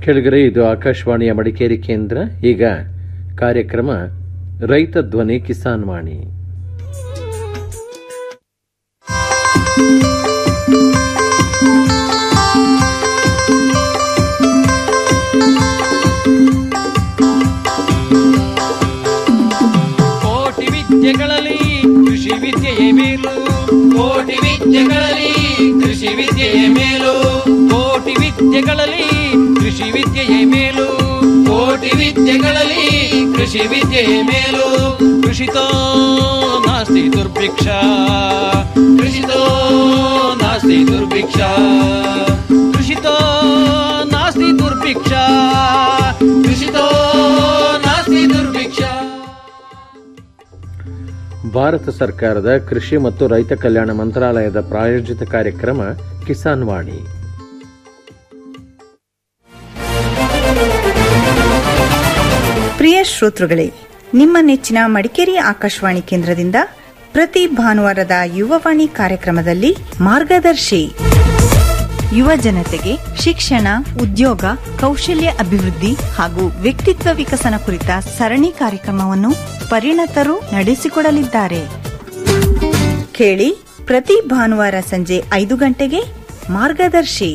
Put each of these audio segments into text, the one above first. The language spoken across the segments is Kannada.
ಕೆಳಗರೆ ಇದು ಆಕಾಶವಾಣಿಯ ಮಡಿಕೇರಿ ಕೇಂದ್ರ ಈಗ ಕಾರ್ಯಕ್ರಮ ರೈತ ಧ್ವನಿ ಕಿಸಾನ್ ವಾಣಿ ಕೋಟಿ ವಿದ್ಯೆಗಳಲ್ಲಿ ಕೃಷಿ ವಿದ್ಯೆಯೇ ಮೇಲು ಕೋಟಿ ವಿದ್ಯೆಗಳಲ್ಲಿ ಕೃಷಿ ವಿದ್ಯೆಯೇ ಮೇಲು ಕೋಟಿ ವಿದ್ಯೆಗಳಲ್ಲಿ ಕೃಷಿ ವಿದ್ಯೆಯೇ ಮೇಲು ಕೋಟಿ ವಿದ್ಯೆಗಳಲ್ಲಿ ಕೃಷಿ ವಿದ್ಯೆಯೇ ಮೇಲು ಕೃಷಿತೋ ನಾಸ್ತಿ ದುರ್ಭಿಕ್ಷ ಕೃಷಿತೋ ನಾಸ್ತಿ ದುರ್ಭಿಕ್ಷ ಕೃಷಿತೋ ನಾಸ್ತಿ ದುರ್ಭಿಕ್ಷ ಕೃಷಿತೋ ನಾಸ್ತಿ ದುರ್ಭಿಕ್ಷ ಭಾರತ ಸರ್ಕಾರದ ಕೃಷಿ ಮತ್ತು ರೈತ ಕಲ್ಯಾಣ ಮಂತ್ರಾಲಯದ ಪ್ರಾಯೋಜಿತ ಕಾರ್ಯಕ್ರಮ ಕಿಸಾನ್ ವಾಣಿ ಪ್ರಿಯ ಶ್ರೋತೃಗಳೇ ನಿಮ್ಮ ನೆಚ್ಚಿನ ಮಡಿಕೇರಿ ಆಕಾಶವಾಣಿ ಕೇಂದ್ರದಿಂದ ಪ್ರತಿ ಭಾನುವಾರದ ಯುವವಾಣಿ ಕಾರ್ಯಕ್ರಮದಲ್ಲಿ ಮಾರ್ಗದರ್ಶಿ ಯುವ ಜನತೆಗೆ ಶಿಕ್ಷಣ ಉದ್ಯೋಗ ಕೌಶಲ್ಯ ಅಭಿವೃದ್ಧಿ ಹಾಗೂ ವ್ಯಕ್ತಿತ್ವ ವಿಕಸನ ಕುರಿತ ಸರಣಿ ಕಾರ್ಯಕ್ರಮವನ್ನು ಪರಿಣತರು ನಡೆಸಿಕೊಡಲಿದ್ದಾರೆ ಕೇಳಿ ಪ್ರತಿ ಭಾನುವಾರ ಸಂಜೆ ಐದು ಗಂಟೆಗೆ ಮಾರ್ಗದರ್ಶಿ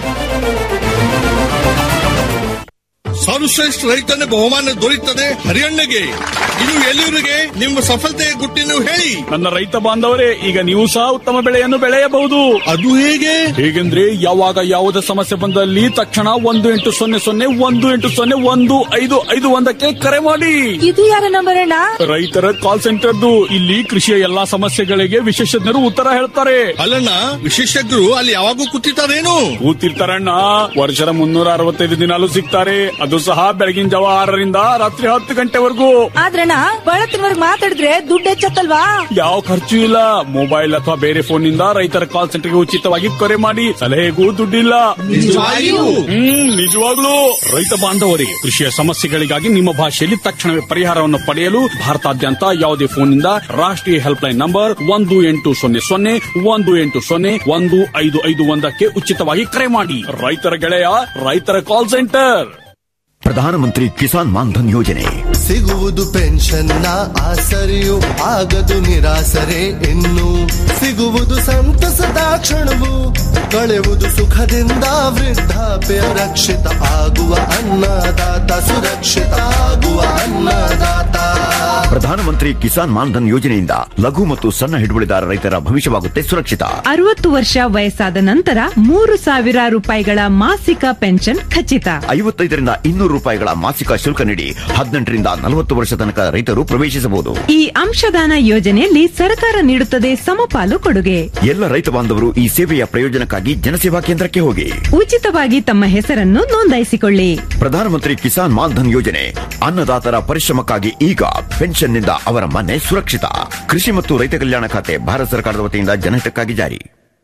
ಸರ್ವಶ್ರೇಷ್ಠ ರೈತನ ಬಹುಮಾನ ದೊರೆಯುತ್ತದೆ ಹರಿಯಣ್ಣಗೆ ಇದು ಎಲ್ಲಿವರಿಗೆ ನಿಮ್ಮ ಸಫಲತೆಯ ಗುಟ್ಟಿನ ಹೇಳಿ ನನ್ನ ರೈತ ಬಾಂಧವರೇ ಈಗ ನೀವು ಸಹ ಉತ್ತಮ ಬೆಳೆಯನ್ನು ಬೆಳೆಯಬಹುದು ಅದು ಹೇಗೆ ಹೇಗೆಂದ್ರೆ ಯಾವಾಗ ಯಾವುದೇ ಸಮಸ್ಯೆ ಬಂದಲ್ಲಿ ತಕ್ಷಣ ಒಂದು ಎಂಟು ಸೊನ್ನೆ ಸೊನ್ನೆ ಒಂದು ಎಂಟು ಸೊನ್ನೆ ಒಂದು ಐದು ಐದು ಒಂದಕ್ಕೆ ಕರೆ ಮಾಡಿ ಇದು ಯಾರ ನಂಬರ್ ಅಣ್ಣ ರೈತರ ಕಾಲ್ ಸೆಂಟರ್ದು ಇಲ್ಲಿ ಕೃಷಿಯ ಎಲ್ಲಾ ಸಮಸ್ಯೆಗಳಿಗೆ ವಿಶೇಷಜ್ಞರು ಉತ್ತರ ಹೇಳ್ತಾರೆ ಅಲ್ಲಣ್ಣ ವಿಶೇಷಜ್ಞರು ಅಲ್ಲಿ ಯಾವಾಗೂ ಕೂತಿರ್ತಾರೇನು ಕೂತಿರ್ತಾರಣ್ಣ ವರ್ಷದ ಮುನ್ನೂರ ಅರವತ್ತೈದು ದಿನಾಲು ಸಿಗ್ತಾರೆ ಅದು ಸಹ ಬೆಳಗಿನ ಜಾವ ಆರರಿಂದ ರಾತ್ರಿ ಹತ್ತು ಗಂಟೆವರೆಗೂ ಆದ್ರಣ್ಣ ಬಳತ್ತಿನವರ್ಗ್ ಮಾತಾಡಿದ್ರೆ ದುಡ್ಡು ಹೆಚ್ಚತ್ತಲ್ವಾ ಯಾವ ಖರ್ಚು ಇಲ್ಲ ಮೊಬೈಲ್ ಅಥವಾ ಬೇರೆ ಫೋನ್ ನಿಂದ ರೈತರ ಕಾಲ್ ಸೆಂಟರ್ಗೆ ಉಚಿತವಾಗಿ ಕರೆ ಮಾಡಿ ಸಲಹೆಗೂ ದುಡ್ಡಿಲ್ಲ ನಿಜವಾಗಿಯೂ? ಹ್ಮ್ ನಿಜವಾಗ್ಲೂ ರೈತ ಬಾಂಧವರಿಗೆ ಕೃಷಿಯ ಸಮಸ್ಯೆಗಳಿಗಾಗಿ ನಿಮ್ಮ ಭಾಷೆಯಲ್ಲಿ ತಕ್ಷಣವೇ ಪರಿಹಾರವನ್ನು ಪಡೆಯಲು ಭಾರತಾದ್ಯಂತ ಯಾವುದೇ ಫೋನ್ನಿಂದ ರಾಷ್ಟ್ರೀಯ ಹೆಲ್ಪ್ ಲೈನ್ ನಂಬರ್ ಒಂದು ಎಂಟು ಸೊನ್ನೆ ಸೊನ್ನೆ ಒಂದು ಎಂಟು ಸೊನ್ನೆ ಒಂದು ಐದು ಐದು ಒಂದಕ್ಕೆ ಉಚಿತವಾಗಿ ಕರೆ ಮಾಡಿ ರೈತರ ಗೆಳೆಯ ರೈತರ ಕಾಲ್ ಸೆಂಟರ್ ಪ್ರಧಾನಮಂತ್ರಿ ಕಿಸಾನ್ ಮಾನ್ಧನ್ ಯೋಜನೆ ಸಿಗುವುದು ಪೆನ್ಷನ್ನ ಆಸರೆಯು ಆಗದು ನಿರಾಸರೆ ಇನ್ನು ಸಿಗುವುದು ಸಂತಸದ ಕ್ಷಣವು ಕಳೆವುದು ಸುಖದಿಂದ ವೃದ್ಧಾಪ್ಯ ರಕ್ಷಿತ ಆಗುವ ಅನ್ನದಾತ ಸುರಕ್ಷಿತ ಆಗುವ ಅನ್ನದಾತ ಪ್ರಧಾನಮಂತ್ರಿ ಕಿಸಾನ್ ಮಾನ್ಧನ್ ಯೋಜನೆಯಿಂದ ಲಘು ಮತ್ತು ಸಣ್ಣ ಹಿಡುವಳಿದಾರ ರೈತರ ಭವಿಷ್ಯವಾಗುತ್ತೆ ಸುರಕ್ಷಿತ ಅರವತ್ತು ವರ್ಷ ವಯಸ್ಸಾದ ನಂತರ ಮೂರು ಸಾವಿರ ರೂಪಾಯಿಗಳ ಮಾಸಿಕ ಪೆನ್ಷನ್ ಖಚಿತ ಐವತ್ತೈದರಿಂದ ಇನ್ನೂರು ರೂಪಾಯಿಗಳ ಮಾಸಿಕ ಶುಲ್ಕ ನೀಡಿ ಹದಿನೆಂಟರಿಂದ ನಲವತ್ತು ವರ್ಷ ತನಕ ರೈತರು ಪ್ರವೇಶಿಸಬಹುದು ಈ ಅಂಶದಾನ ಯೋಜನೆಯಲ್ಲಿ ಸರ್ಕಾರ ನೀಡುತ್ತದೆ ಸಮಪಾಲು ಕೊಡುಗೆ ಎಲ್ಲ ರೈತ ಬಾಂಧವರು ಈ ಸೇವೆಯ ಪ್ರಯೋಜನಕ್ಕಾಗಿ ಜನಸೇವಾ ಕೇಂದ್ರಕ್ಕೆ ಹೋಗಿ ಉಚಿತವಾಗಿ ತಮ್ಮ ಹೆಸರನ್ನು ನೋಂದಾಯಿಸಿಕೊಳ್ಳಿ ಪ್ರಧಾನಮಂತ್ರಿ ಕಿಸಾನ್ ಮಾನ್ಧನ್ ಯೋಜನೆ ಅನ್ನದಾತರ ಪರಿಶ್ರಮಕ್ಕಾಗಿ ಈಗ ಪೆನ್ಷನ್ನಿಂದ ಅವರ ಮನೆ ಸುರಕ್ಷಿತ ಕೃಷಿ ಮತ್ತು ರೈತ ಕಲ್ಯಾಣ ಖಾತೆ ಭಾರತ ಸರ್ಕಾರದ ವತಿಯಿಂದ ಜನಹಿತಕ್ಕಾಗಿ ಜಾರಿ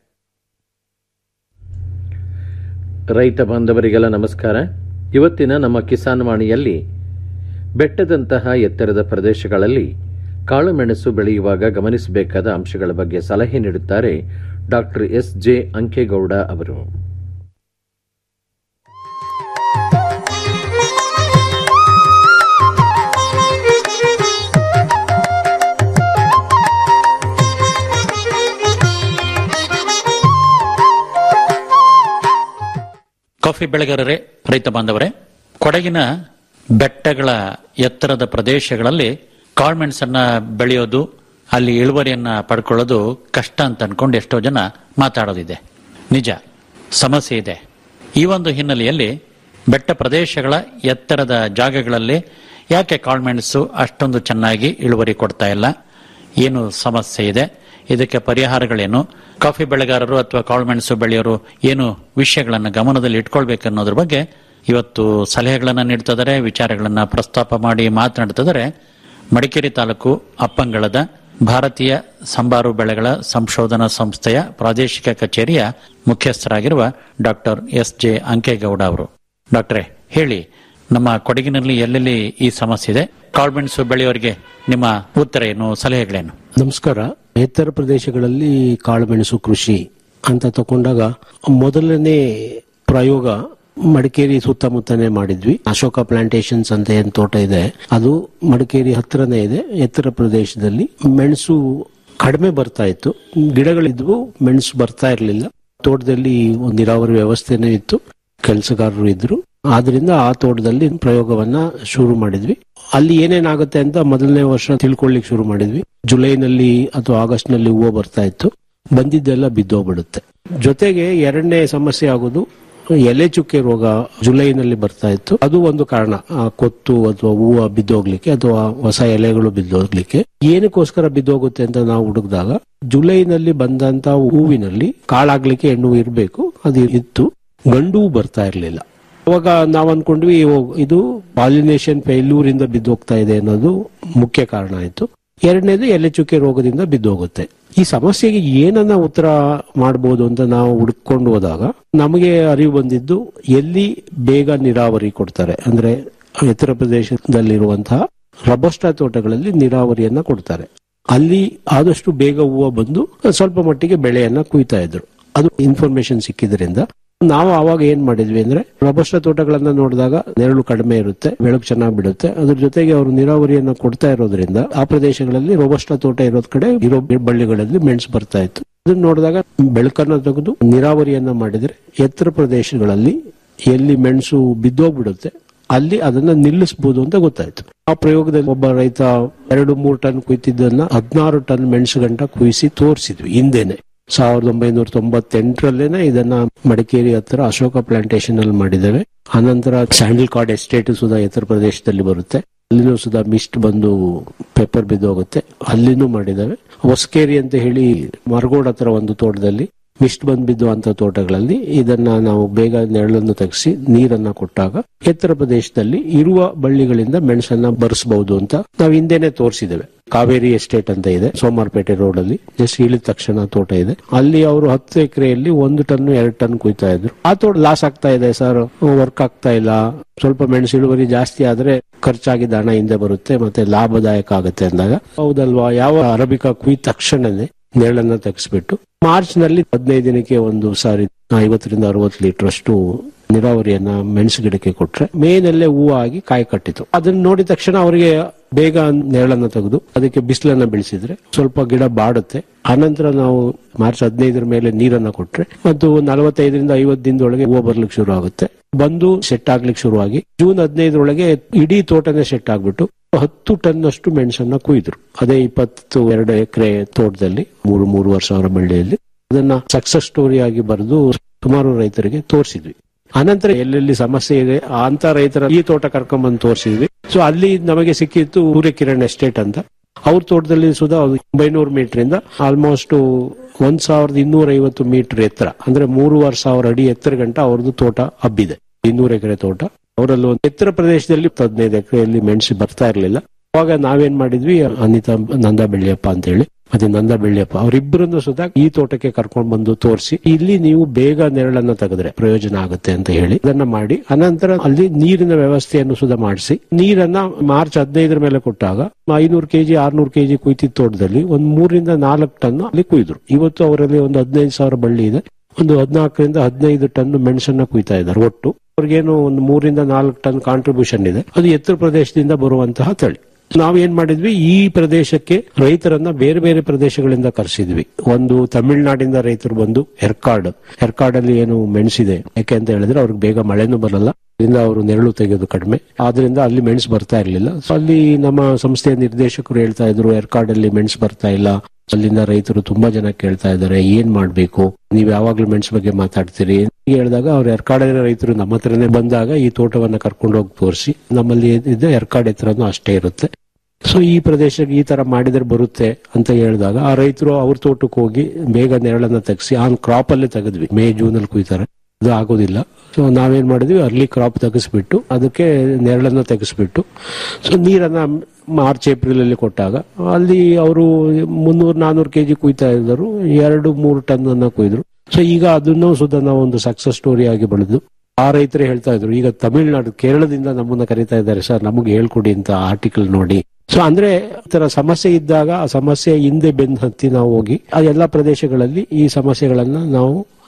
ರೈತ ಬಾಂಧವರಿಗೆಲ್ಲ ನಮಸ್ಕಾರ ಇವತ್ತಿನ ನಮ್ಮ ಕಿಸಾನ್ ವಾಣಿಯಲ್ಲಿ ಬೆಟ್ಟದಂತಹ ಎತ್ತರದ ಪ್ರದೇಶಗಳಲ್ಲಿ ಕಾಳುಮೆಣಸು ಬೆಳೆಯುವಾಗ ಗಮನಿಸಬೇಕಾದ ಅಂಶಗಳ ಬಗ್ಗೆ ಸಲಹೆ ನೀಡುತ್ತಾರೆ ಡಾಕ್ಟರ್ ಎಸ್ ಜೆ ಅಂಕೇಗೌಡ ಅವರು ಕಾಫಿ ಬೆಳೆಗಾರರೇ ರೈತ ಬಾಂಧವರೇ ಕೊಡಗಿನ ಬೆಟ್ಟಗಳ ಎತ್ತರದ ಪ್ರದೇಶಗಳಲ್ಲಿ ಕಾಳ್ಮೆಣಸನ್ನ ಬೆಳೆಯೋದು ಅಲ್ಲಿ ಇಳುವರಿಯನ್ನ ಪಡ್ಕೊಳ್ಳೋದು ಕಷ್ಟ ಅಂತ ಅನ್ಕೊಂಡು ಎಷ್ಟೋ ಜನ ಮಾತಾಡೋದಿದೆ ನಿಜ ಸಮಸ್ಯೆ ಇದೆ ಈ ಒಂದು ಹಿನ್ನೆಲೆಯಲ್ಲಿ ಬೆಟ್ಟ ಪ್ರದೇಶಗಳ ಎತ್ತರದ ಜಾಗಗಳಲ್ಲಿ ಯಾಕೆ ಕಾಳ್ಮೆಣಸು ಅಷ್ಟೊಂದು ಚೆನ್ನಾಗಿ ಇಳುವರಿ ಕೊಡ್ತಾ ಇಲ್ಲ ಏನು ಸಮಸ್ಯೆ ಇದೆ ಇದಕ್ಕೆ ಪರಿಹಾರಗಳೇನು ಕಾಫಿ ಬೆಳೆಗಾರರು ಅಥವಾ ಕಾಳುಮೆಣಸು ಬೆಳೆಯೋರು ಏನು ವಿಷಯಗಳನ್ನ ಗಮನದಲ್ಲಿ ಇಟ್ಕೊಳ್ಬೇಕು ಅನ್ನೋದ್ರ ಬಗ್ಗೆ ಇವತ್ತು ಸಲಹೆಗಳನ್ನ ನೀಡ್ತಿದ್ದಾರೆ ವಿಚಾರಗಳನ್ನ ಪ್ರಸ್ತಾಪ ಮಾಡಿ ಮಾತನಾಡ್ತಿದ್ದಾರೆ ಮಡಿಕೇರಿ ತಾಲೂಕು ಅಪ್ಪಂಗಳದ ಭಾರತೀಯ ಸಂಬಾರು ಬೆಳೆಗಳ ಸಂಶೋಧನಾ ಸಂಸ್ಥೆಯ ಪ್ರಾದೇಶಿಕ ಕಚೇರಿಯ ಮುಖ್ಯಸ್ಥರಾಗಿರುವ ಡಾಕ್ಟರ್ ಎಸ್ ಜೆ ಅಂಕೇಗೌಡ ಅವರು ಡಾಕ್ಟ್ರೇ ಹೇಳಿ ನಮ್ಮ ಕೊಡಗಿನಲ್ಲಿ ಎಲ್ಲೆಲ್ಲಿ ಈ ಸಮಸ್ಯೆ ಇದೆ ಕಾಳ್ಮೆಣಸು ಬೆಳೆಯೋರಿಗೆ ನಿಮ್ಮ ಉತ್ತರ ಏನು ಸಲಹೆಗಳೇನು ನಮಸ್ಕಾರ ಎತ್ತರ ಪ್ರದೇಶಗಳಲ್ಲಿ ಕಾಳುಮೆಣಸು ಕೃಷಿ ಅಂತ ತಕೊಂಡಾಗ ಮೊದಲನೇ ಪ್ರಯೋಗ ಮಡಿಕೇರಿ ಸುತ್ತಮುತ್ತನೇ ಮಾಡಿದ್ವಿ ಅಶೋಕ ಪ್ಲಾಂಟೇಶನ್ಸ್ ಅಂತ ಏನ್ ತೋಟ ಇದೆ ಅದು ಮಡಿಕೇರಿ ಹತ್ರನೇ ಇದೆ ಎತ್ತರ ಪ್ರದೇಶದಲ್ಲಿ ಮೆಣಸು ಕಡಿಮೆ ಬರ್ತಾ ಇತ್ತು ಗಿಡಗಳಿದ್ವು ಮೆಣಸು ಬರ್ತಾ ಇರಲಿಲ್ಲ ತೋಟದಲ್ಲಿ ಒಂದು ನೀರಾವರಿ ವ್ಯವಸ್ಥೆನೂ ಇತ್ತು ಕೆಲಸಗಾರರು ಇದ್ರು ಆದ್ರಿಂದ ಆ ತೋಟದಲ್ಲಿ ಪ್ರಯೋಗವನ್ನ ಶುರು ಮಾಡಿದ್ವಿ ಅಲ್ಲಿ ಏನೇನಾಗುತ್ತೆ ಅಂತ ಮೊದಲನೇ ವರ್ಷ ತಿಳ್ಕೊಳ್ಳಿಕ್ ಶುರು ಮಾಡಿದ್ವಿ ಜುಲೈನಲ್ಲಿ ಅಥವಾ ಆಗಸ್ಟ್ ನಲ್ಲಿ ಹೂವು ಬರ್ತಾ ಇತ್ತು ಬಂದಿದ್ದೆಲ್ಲ ಬಿದ್ದೋಗ್ಬಿಡುತ್ತೆ ಜೊತೆಗೆ ಎರಡನೇ ಸಮಸ್ಯೆ ಆಗೋದು ಎಲೆ ಚುಕ್ಕೆ ರೋಗ ಜುಲೈನಲ್ಲಿ ಬರ್ತಾ ಇತ್ತು ಅದು ಒಂದು ಕಾರಣ ಆ ಕೊತ್ತು ಅಥವಾ ಹೂವು ಬಿದ್ದೋಗ್ಲಿಕ್ಕೆ ಅಥವಾ ಹೊಸ ಎಲೆಗಳು ಬಿದ್ದೋಗ್ಲಿಕ್ಕೆ ಏನಕ್ಕೋಸ್ಕರ ಬಿದ್ದೋಗುತ್ತೆ ಅಂತ ನಾವು ಹುಡುಕಿದಾಗ ಜುಲೈನಲ್ಲಿ ಬಂದಂತ ಹೂವಿನಲ್ಲಿ ಕಾಳಾಗ್ಲಿಕ್ಕೆ ಹೆಣ್ಣು ಇರಬೇಕು ಅದು ಇತ್ತು ಗಂಡು ಹೂ ಬರ್ತಾ ಇರಲಿಲ್ಲ ಅವಾಗ ನಾವ್ ಅನ್ಕೊಂಡ್ವಿ ಓ, ಇದು ಪಾಲಿನೇಷನ್ ಫೇಲ್ಯೂರ್ ಇಂದ ಬಿದ್ದೋಗ್ತಾ ಇದೆ ಅನ್ನೋದು ಮುಖ್ಯ ಕಾರಣ ಆಯ್ತು ಎರಡನೇದು ಎಲೆ ಚುಕ್ಕೆ ರೋಗದಿಂದ ಬಿದ್ದೋಗುತ್ತೆ ಈ ಸಮಸ್ಯೆಗೆ ಏನನ್ನ ಉತ್ತರ ಮಾಡಬಹುದು ಅಂತ ನಾವು ಹುಡುಕೊಂಡು ಹೋದಾಗ ನಮಗೆ ಅರಿವು ಬಂದಿದ್ದು ಎಲ್ಲಿ ಬೇಗ ನೀರಾವರಿ ಕೊಡ್ತಾರೆ ಅಂದ್ರೆ ಎತ್ತರ ಪ್ರದೇಶದಲ್ಲಿರುವಂತಹ ರಬಸ್ಟಾ ತೋಟಗಳಲ್ಲಿ ನೀರಾವರಿಯನ್ನ ಕೊಡ್ತಾರೆ ಅಲ್ಲಿ ಆದಷ್ಟು ಬೇಗ ಹೂವು ಬಂದು ಸ್ವಲ್ಪ ಮಟ್ಟಿಗೆ ಬೆಳೆಯನ್ನ ಕುಯ್ತಾ ಇದ್ರು ಅದು ಇನ್ಫಾರ್ಮೇಶನ್ ಸಿಕ್ಕಿದ್ರಿಂದ ನಾವು ಅವಾಗ ಏನ್ ಮಾಡಿದ್ವಿ ಅಂದ್ರೆ ರಬಸ್ಟ ತೋಟಗಳನ್ನ ನೋಡಿದಾಗ ನೆರಳು ಕಡಿಮೆ ಇರುತ್ತೆ ಬೆಳಕು ಚೆನ್ನಾಗಿ ಬಿಡುತ್ತೆ ಅದ್ರ ಜೊತೆಗೆ ಅವರು ನೀರಾವರಿಯನ್ನ ಕೊಡ್ತಾ ಇರೋದ್ರಿಂದ ಆ ಪ್ರದೇಶಗಳಲ್ಲಿ ರೋಬಸ್ಟ ತೋಟ ಇರೋದ್ ಕಡೆ ಇರೋ ಬಳ್ಳಿಗಳಲ್ಲಿ ಮೆಣಸು ಬರ್ತಾ ಇತ್ತು ಅದನ್ನ ನೋಡಿದಾಗ ಬೆಳಕನ್ನ ತೆಗೆದು ನೀರಾವರಿಯನ್ನ ಮಾಡಿದ್ರೆ ಎತ್ತರ ಪ್ರದೇಶಗಳಲ್ಲಿ ಎಲ್ಲಿ ಮೆಣಸು ಬಿದ್ದೋಗ್ಬಿಡುತ್ತೆ ಅಲ್ಲಿ ಅದನ್ನ ನಿಲ್ಲಿಸಬಹುದು ಅಂತ ಗೊತ್ತಾಯ್ತು ಆ ಪ್ರಯೋಗದಲ್ಲಿ ಒಬ್ಬ ರೈತ ಎರಡು ಮೂರು ಟನ್ ಕುಯ್ತಿದ್ದನ್ನ ಹದಿನಾರು ಟನ್ ಮೆಣಸು ಗಂಟ ಕುಯಿಸಿ ತೋರಿಸಿದ್ವಿ ಹಿಂದೆನೆ ಸಾವಿರದ ಒಂಬೈನೂರ ತೊಂಬತ್ತೆಂಟರಲ್ಲೇನೆ ಇದನ್ನ ಮಡಿಕೇರಿ ಹತ್ರ ಅಶೋಕ ಪ್ಲಾಂಟೇಶನ್ ಅಲ್ಲಿ ಮಾಡಿದ್ದೇವೆ ಅನಂತರ ಸ್ಯಾಂಡಲ್ ಕಾರ್ಡ್ ಎಸ್ಟೇಟ್ ಸುಧಾ ಎತ್ತರ ಪ್ರದೇಶದಲ್ಲಿ ಬರುತ್ತೆ ಅಲ್ಲಿನೂ ಸುಧಾ ಮಿಸ್ಟ್ ಬಂದು ಪೇಪರ್ ಬಿದ್ದೋಗುತ್ತೆ ಅಲ್ಲಿನೂ ಮಾಡಿದ್ದೇವೆ ಹೊಸಕೇರಿ ಅಂತ ಹೇಳಿ ಮರಗೋಡ್ ಹತ್ರ ಒಂದು ತೋಟದಲ್ಲಿ ಮಿಸ್ಟ್ ಬಂದ್ ಬಿದ್ದು ಅಂತ ತೋಟಗಳಲ್ಲಿ ಇದನ್ನ ನಾವು ಬೇಗ ನೆರಳನ್ನು ತೆಗೆಸಿ ನೀರನ್ನ ಕೊಟ್ಟಾಗ ಎತ್ತರ ಪ್ರದೇಶದಲ್ಲಿ ಇರುವ ಬಳ್ಳಿಗಳಿಂದ ಮೆಣಸನ್ನ ಬರೆಸಬಹುದು ಅಂತ ನಾವು ಹಿಂದೆನೆ ತೋರಿಸಿದ್ದೇವೆ ಕಾವೇರಿ ಎಸ್ಟೇಟ್ ಅಂತ ಇದೆ ಸೋಮಾರ್ಪೇಟೆ ರೋಡ್ ಅಲ್ಲಿ ಜಸ್ಟ್ ಇಳಿದ ತಕ್ಷಣ ತೋಟ ಇದೆ ಅಲ್ಲಿ ಅವರು ಹತ್ತು ಎಕರೆಯಲ್ಲಿ ಒಂದು ಟನ್ ಎರಡು ಟನ್ ಕುಯ್ತಾ ಇದ್ರು ಆ ತೋಟ ಲಾಸ್ ಆಗ್ತಾ ಇದೆ ಸರ್ ವರ್ಕ್ ಆಗ್ತಾ ಇಲ್ಲ ಸ್ವಲ್ಪ ಮೆಣಸು ಇಳುವರಿ ಜಾಸ್ತಿ ಆದ್ರೆ ಖರ್ಚಾಗಿದ್ದ ಹಣ ಹಿಂದೆ ಬರುತ್ತೆ ಮತ್ತೆ ಲಾಭದಾಯಕ ಆಗುತ್ತೆ ಅಂದಾಗ ಹೌದಲ್ವಾ ಯಾವ ಅರಬಿಕಾ ಕುಯ್ದ ತಕ್ಷಣನೇ ನೆರಳನ್ನ ತೆಗೆಸ್ಬಿಟ್ಟು ಮಾರ್ಚ್ ನಲ್ಲಿ ಹದಿನೈದು ದಿನಕ್ಕೆ ಒಂದು ಸಾರಿ ಐವತ್ತರಿಂದ ಅರವತ್ತು ಲೀಟರ್ ಅಷ್ಟು ನೀರಾವರಿಯನ್ನ ಮೆಣಸು ಗಿಡಕ್ಕೆ ಕೊಟ್ರೆ ಮೇನಲ್ಲೇ ಹೂವು ಆಗಿ ಕಾಯಿ ಕಟ್ಟಿತು ಅದನ್ನ ನೋಡಿದ ತಕ್ಷಣ ಅವರಿಗೆ ಬೇಗ ನೆರಳನ್ನ ತೆಗೆದು ಅದಕ್ಕೆ ಬಿಸಿಲನ್ನ ಬೆಳೆಸಿದ್ರೆ ಸ್ವಲ್ಪ ಗಿಡ ಬಾಡುತ್ತೆ ಆನಂತರ ನಾವು ಮಾರ್ಚ್ ಹದಿನೈದರ ಮೇಲೆ ನೀರನ್ನ ಕೊಟ್ರೆ ಮತ್ತು ನಲವತ್ತೈದರಿಂದ ಐವತ್ತು ದಿನದೊಳಗೆ ಹೂವು ಬರ್ಲಿಕ್ಕೆ ಶುರು ಆಗುತ್ತೆ ಬಂದು ಸೆಟ್ ಆಗ್ಲಿಕ್ಕೆ ಶುರುವಾಗಿ ಜೂನ್ ಹದಿನೈದರೊಳಗೆ ಇಡೀ ತೋಟನೇ ಸೆಟ್ ಆಗ್ಬಿಟ್ಟು ಹತ್ತು ಟನ್ ಅಷ್ಟು ಮೆಣಸನ್ನ ಕುಯ್ದ್ರು ಅದೇ ಇಪ್ಪತ್ತು ಎರಡು ಎಕರೆ ತೋಟದಲ್ಲಿ ಮೂರು ಮೂರುವರೆ ಸಾವಿರ ಬಳ್ಳಿಯಲ್ಲಿ ಅದನ್ನ ಸಕ್ಸಸ್ ಸ್ಟೋರಿ ಆಗಿ ಬರೆದು ಸುಮಾರು ರೈತರಿಗೆ ತೋರಿಸಿದ್ವಿ ಅನಂತರ ಎಲ್ಲೆಲ್ಲಿ ಸಮಸ್ಯೆ ಇದೆ ಅಂತ ರೈತರ ಈ ತೋಟ ಕರ್ಕೊಂಡ್ಬಂದು ತೋರಿಸಿದ್ವಿ ಸೊ ಅಲ್ಲಿ ನಮಗೆ ಸಿಕ್ಕಿತ್ತು ಸೂರ್ಯಕಿರಣ್ ಎಸ್ಟೇಟ್ ಅಂತ ಅವ್ರ ತೋಟದಲ್ಲಿ ಸುಧಾ ಒಂಬೈನೂರು ಮೀಟರ್ ಇಂದ ಆಲ್ಮೋಸ್ಟ್ ಒಂದ್ ಸಾವಿರದ ಇನ್ನೂರ ಐವತ್ತು ಮೀಟರ್ ಎತ್ತರ ಅಂದ್ರೆ ಮೂರುವರೆ ಸಾವಿರ ಅಡಿ ಎತ್ತರ ಗಂಟ ಅವ್ರದ್ದು ತೋಟ ಹಬ್ಬಿದೆ ಇನ್ನೂರು ಎಕರೆ ತೋಟ ಅವರಲ್ಲಿ ಒಂದು ಎತ್ತರ ಪ್ರದೇಶದಲ್ಲಿ ಹದಿನೈದು ಎಕರೆಯಲ್ಲಿ ಮೆಣಸು ಬರ್ತಾ ಇರಲಿಲ್ಲ ಅವಾಗ ನಾವೇನ್ ಮಾಡಿದ್ವಿ ಅನಿತಾ ನಂದ ಬೆಳ್ಳಿಯಪ್ಪ ಅಂತ ಹೇಳಿ ಮತ್ತೆ ನಂದ ಬೆಳ್ಳಿಯಪ್ಪ ಅವರಿಬ್ಬರನ್ನು ಸುಧಾ ಈ ತೋಟಕ್ಕೆ ಕರ್ಕೊಂಡು ಬಂದು ತೋರಿಸಿ ಇಲ್ಲಿ ನೀವು ಬೇಗ ನೆರಳನ್ನ ತೆಗೆದ್ರೆ ಪ್ರಯೋಜನ ಆಗುತ್ತೆ ಅಂತ ಹೇಳಿ ಅದನ್ನ ಮಾಡಿ ಅನಂತರ ಅಲ್ಲಿ ನೀರಿನ ವ್ಯವಸ್ಥೆಯನ್ನು ಸುಧಾ ಮಾಡಿಸಿ ನೀರನ್ನ ಮಾರ್ಚ್ ಹದಿನೈದರ ಮೇಲೆ ಕೊಟ್ಟಾಗ ಐನೂರು ಕೆಜಿ ಆರ್ನೂರು ಕೆಜಿ ಕುಯ್ತಿದ್ದ ತೋಟದಲ್ಲಿ ಒಂದ್ ಮೂರಿಂದ ನಾಲ್ಕು ಟನ್ ಅಲ್ಲಿ ಕುಯ್ದ್ರು ಇವತ್ತು ಅವರಲ್ಲಿ ಒಂದು ಹದಿನೈದು ಸಾವಿರ ಬಳ್ಳಿ ಇದೆ ಒಂದು ಹದಿನಾಲ್ಕರಿಂದ ಹದಿನೈದು ಟನ್ ಮೆಣಸನ್ನ ಕುಯ್ತಾ ಇದ್ದಾರೆ ಒಟ್ಟು ಅವ್ರಿಗೇನು ಒಂದು ಮೂರಿಂದ ನಾಲ್ಕು ಟನ್ ಕಾಂಟ್ರಿಬ್ಯೂಷನ್ ಇದೆ ಅದು ಎತ್ತರ ಪ್ರದೇಶದಿಂದ ಬರುವಂತಹ ತಳಿ ನಾವೇನ್ ಮಾಡಿದ್ವಿ ಈ ಪ್ರದೇಶಕ್ಕೆ ರೈತರನ್ನ ಬೇರೆ ಬೇರೆ ಪ್ರದೇಶಗಳಿಂದ ಕರೆಸಿದ್ವಿ ಒಂದು ತಮಿಳುನಾಡಿಂದ ರೈತರು ಬಂದು ಎರ್ಕಾಡ್ ಎರ್ಕಾಡ್ ಅಲ್ಲಿ ಏನು ಮೆಣಸಿದೆ ಯಾಕೆ ಅಂತ ಹೇಳಿದ್ರೆ ಅವ್ರಿಗೆ ಬೇಗ ಮಳೆನೂ ಬರಲ್ಲ ಅದರಿಂದ ಅವರು ನೆರಳು ತೆಗೆಯೋದು ಕಡಿಮೆ ಆದ್ರಿಂದ ಅಲ್ಲಿ ಮೆಣಸು ಬರ್ತಾ ಇರಲಿಲ್ಲ ಸೊ ಅಲ್ಲಿ ನಮ್ಮ ಸಂಸ್ಥೆಯ ನಿರ್ದೇಶಕರು ಹೇಳ್ತಾ ಇದ್ರು ಎರ್ಕಾಡ್ ಅಲ್ಲಿ ಮೆಣಸು ಬರ್ತಾ ಇಲ್ಲ ಅಲ್ಲಿಂದ ರೈತರು ತುಂಬಾ ಜನ ಕೇಳ್ತಾ ಇದ್ದಾರೆ ಏನ್ ಮಾಡ್ಬೇಕು ನೀವ್ ಯಾವಾಗ್ಲೂ ಮೆಣಸು ಬಗ್ಗೆ ಮಾತಾಡ್ತೀರಿ ಹೀಗೆ ಹೇಳಿದಾಗ ಅವ್ರು ಎರ್ಕಾಡಿನ ರೈತರು ನಮ್ಮ ಹತ್ರನೇ ಬಂದಾಗ ಈ ತೋಟವನ್ನ ಕರ್ಕೊಂಡು ಹೋಗಿ ತೋರಿಸಿ ನಮ್ಮಲ್ಲಿ ಇದೆ ಎರ್ಕಾಡ್ ಎತ್ತರನು ಅಷ್ಟೇ ಇರುತ್ತೆ ಸೊ ಈ ಪ್ರದೇಶಕ್ಕೆ ಈ ತರ ಮಾಡಿದ್ರೆ ಬರುತ್ತೆ ಅಂತ ಹೇಳಿದಾಗ ಆ ರೈತರು ಅವ್ರ ತೋಟಕ್ಕೆ ಹೋಗಿ ಬೇಗ ನೆರಳನ್ನ ತೆಗೆಸಿ ಆ ಕ್ರಾಪ್ ಅಲ್ಲೇ ತೆಗೆದ್ವಿ ಮೇ ಜೂನ್ ಅಲ್ಲಿ ಕುಯ್ತಾರೆ ಅದು ಆಗೋದಿಲ್ಲ ಸೊ ನಾವೇನ್ ಮಾಡಿದ್ವಿ ಅರ್ಲಿ ಕ್ರಾಪ್ ತೆಗೆಸ್ಬಿಟ್ಟು ಅದಕ್ಕೆ ನೆರಳನ್ನ ತೆಗೆಸ್ಬಿಟ್ಟು ಸೊ ನೀರನ್ನ ಮಾರ್ಚ್ ಏಪ್ರಿಲ್ ಅಲ್ಲಿ ಕೊಟ್ಟಾಗ ಅಲ್ಲಿ ಅವರು ಮುನ್ನೂರ್ ನಾನೂರು ಕೆಜಿ ಕುಯ್ತಾ ಇದ್ದರು ಎರಡು ಮೂರು ಟನ್ ಅನ್ನ ಕುಯ್ದ್ರು ಸೊ ಈಗ ಅದನ್ನು ಸುಧಾ ನಾವು ಒಂದು ಸಕ್ಸಸ್ ಸ್ಟೋರಿ ಆಗಿ ಬೆಳೆದು ಆ ರೈತರೇ ಹೇಳ್ತಾ ಇದ್ರು ಈಗ ತಮಿಳುನಾಡು ಕೇರಳದಿಂದ ನಮ್ಮನ್ನ ಕರೀತಾ ಇದ್ದಾರೆ ಸರ್ ನಮಗೆ ಹೇಳ್ಕೊಡಿ ಅಂತ ಆರ್ಟಿಕಲ್ ನೋಡಿ ಸೊ ಅಂದ್ರೆ ಈ ತರ ಸಮಸ್ಯೆ ಇದ್ದಾಗ ಆ ಸಮಸ್ಯೆ ಹಿಂದೆ ಬೆನ್ನು ಹತ್ತಿ ನಾವು ಹೋಗಿ ಆ ಎಲ್ಲಾ ಪ್ರದೇಶಗಳಲ್ಲಿ ಈ ಸಮಸ್ಯೆಗಳನ್ನ ನಾವು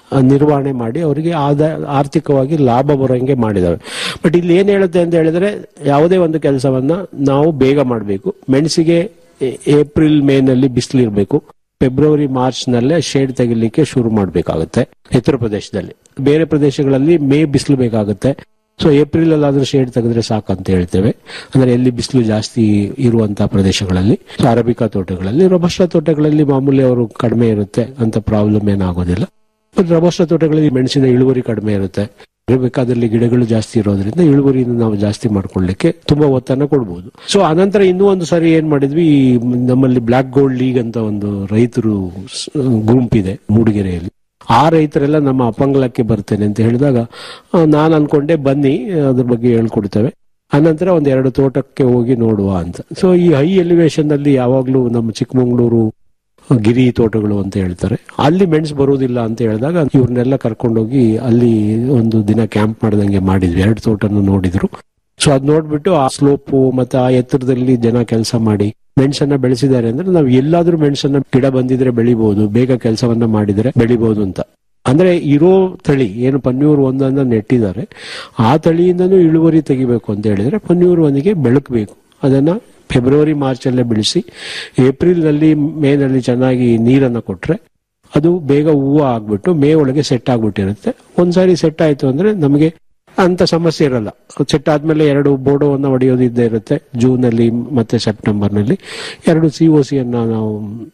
ಆ, ನಿರ್ವಹಣೆ ಮಾಡಿ ಅವರಿಗೆ ಆದಾಯ ಆರ್ಥಿಕವಾಗಿ ಲಾಭ ಬರೋಂಗೆ ಮಾಡಿದಾವೆ ಬಟ್ ಇಲ್ಲಿ ಏನ್ ಹೇಳುತ್ತೆ ಅಂತ ಹೇಳಿದ್ರೆ ಯಾವುದೇ ಒಂದು ಕೆಲಸವನ್ನ ನಾವು ಬೇಗ ಮಾಡಬೇಕು ಮೆಣಸಿಗೆ ಏ- ಏಪ್ರಿಲ್ ಮೇ ನಲ್ಲಿ ಬಿಸಿಲಿರ್ಬೇಕು ಫೆಬ್ರವರಿ ಮಾರ್ಚ್ ನಲ್ಲೇ ಶೇಡ್ ತೆಗಿಲಿಕ್ಕೆ ಶುರು ಮಾಡಬೇಕಾಗುತ್ತೆ ಎತ್ತರ ಪ್ರದೇಶದಲ್ಲಿ ಬೇರೆ ಪ್ರದೇಶಗಳಲ್ಲಿ ಮೇ ಬಿಸಿಲು ಬೇಕಾಗುತ್ತೆ ಸೊ ಏಪ್ರಿಲ್ ಅಲ್ಲಾದ್ರೂ ಶೇಡ್ ತೆಗೆದ್ರೆ ಸಾಕಂತ ಹೇಳ್ತೇವೆ ಅಂದ್ರೆ ಎಲ್ಲಿ ಬಿಸಿಲು ಜಾಸ್ತಿ ಇರುವಂತಹ ಪ್ರದೇಶಗಳಲ್ಲಿ ಸೊ ಅರಬಿಕಾ ತೋಟಗಳಲ್ಲಿ ರೊಬಸ್ಟ ತೋಟಗಳಲ್ಲಿ ಮಾಮೂಲಿ ಅವರು ಕಡಿಮೆ ಇರುತ್ತೆ ಅಂತ ಪ್ರಾಬ್ಲಮ್ ಏನಾಗೋದಿಲ್ಲ ಬಟ್ ರೊಬಸ್ಟ ತೋಟಗಳಲ್ಲಿ ಮೆಣಸಿನ ಇಳುವರಿ ಕಡಿಮೆ ಇರುತ್ತೆ ಬೇಕಾದಲ್ಲಿ ಗಿಡಗಳು ಜಾಸ್ತಿ ಇರೋದ್ರಿಂದ ಇಳುವರಿಯನ್ನು ನಾವು ಜಾಸ್ತಿ ಮಾಡ್ಕೊಳ್ಳಿಕ್ಕೆ ತುಂಬಾ ಒತ್ತನ್ನ ಕೊಡ್ಬೋದು ಸೊ ಅನಂತರ ಇನ್ನೂ ಒಂದು ಸಾರಿ ಏನ್ ಮಾಡಿದ್ವಿ ಈ ನಮ್ಮಲ್ಲಿ ಬ್ಲಾಕ್ ಗೋಲ್ಡ್ ಲೀಗ್ ಅಂತ ಒಂದು ರೈತರು ಸ್- ಗುಂಪಿದೆ ಮೂಡಿಗೆರೆಯಲ್ಲಿ ಆ ರೈತರೆಲ್ಲ ನಮ್ಮ ಅಪಂಗಲಕ್ಕೆ ಬರ್ತೇನೆ ಅಂತ ಹೇಳಿದಾಗ ನಾನು ಅನ್ಕೊಂಡೆ ಬನ್ನಿ ಅದ್ರ ಬಗ್ಗೆ ಹೇಳ್ಕೊಡ್ತೇವೆ ಅನಂತರ ಒಂದ್ ಎರಡು ತೋಟಕ್ಕೆ ಹೋಗಿ ನೋಡುವ ಅಂತ ಸೊ ಈ ಹೈ ಎಲಿವೇಶನ್ ಅಲ್ಲಿ ಯಾವಾಗ್ಲೂ ನಮ್ಮ ಚಿಕ್ಕಮಂಗ್ಳೂರು ಗಿರಿ ತೋಟಗಳು ಅಂತ ಹೇಳ್ತಾರೆ ಅಲ್ಲಿ ಮೆಣಸು ಬರುವುದಿಲ್ಲ ಅಂತ ಹೇಳಿದಾಗ ಇವ್ರನ್ನೆಲ್ಲ ಕರ್ಕೊಂಡೋಗಿ ಅಲ್ಲಿ ಒಂದು ದಿನ ಕ್ಯಾಂಪ್ ಮಾಡ್ದಂಗೆ ಮಾಡಿದ್ವಿ ಎರಡು ತೋಟನು ನೋಡಿದ್ರು ಸೊ ಅದ್ ನೋಡ್ಬಿಟ್ಟು ಆ ಸ್ಲೋಪು ಮತ್ತೆ ಆ ಎತ್ತರದಲ್ಲಿ ಜನ ಕೆಲಸ ಮಾಡಿ ಮೆಣಸನ್ನ ಬೆಳೆಸಿದ್ದಾರೆ ಅಂದ್ರೆ ನಾವು ಎಲ್ಲಾದ್ರೂ ಮೆಣಸನ್ನ ಗಿಡ ಬಂದಿದ್ರೆ ಬೆಳಿಬಹುದು ಬೇಗ ಕೆಲಸವನ್ನ ಮಾಡಿದ್ರೆ ಬೆಳಿಬಹುದು ಅಂತ ಅಂದ್ರೆ ಇರೋ ತಳಿ ಏನು ಪನ್ನೂರು ಒಂದನ್ನ ನೆಟ್ಟಿದ್ದಾರೆ ಆ ತಳಿಯಿಂದನೂ ಇಳುವರಿ ತೆಗಿಬೇಕು ಅಂತ ಹೇಳಿದ್ರೆ ಪನ್ನೂರು ಒಂದಿಗೆ ಬೆಳಕಬೇಕು ಅದನ್ನ ಫೆಬ್ರವರಿ ಮಾರ್ಚ್ ಅಲ್ಲೇ ಬೆಳೆಸಿ ಏಪ್ರಿಲ್ ನಲ್ಲಿ ಮೇ ನಲ್ಲಿ ಚೆನ್ನಾಗಿ ನೀರನ್ನ ಕೊಟ್ರೆ ಅದು ಬೇಗ ಹೂವು ಆಗ್ಬಿಟ್ಟು ಮೇ ಒಳಗೆ ಸೆಟ್ ಆಗ್ಬಿಟ್ಟಿರುತ್ತೆ ಒಂದ್ಸಾರಿ ಸೆಟ್ ಆಯ್ತು ಅಂದ್ರೆ ನಮಗೆ ಅಂತ ಸಮಸ್ಯೆ ಇರಲ್ಲ ಸೆಟ್ ಆದ್ಮೇಲೆ ಎರಡು ಬೋರ್ಡೋವನ್ನ ಹೊಡೆಯೋದು ಇದ್ದೇ ಇರುತ್ತೆ ಜೂನ್ ಅಲ್ಲಿ ಮತ್ತೆ ಸೆಪ್ಟೆಂಬರ್ ನಲ್ಲಿ ಎರಡು ಸಿ ಒ ಸಿ ಅನ್ನ ನಾವು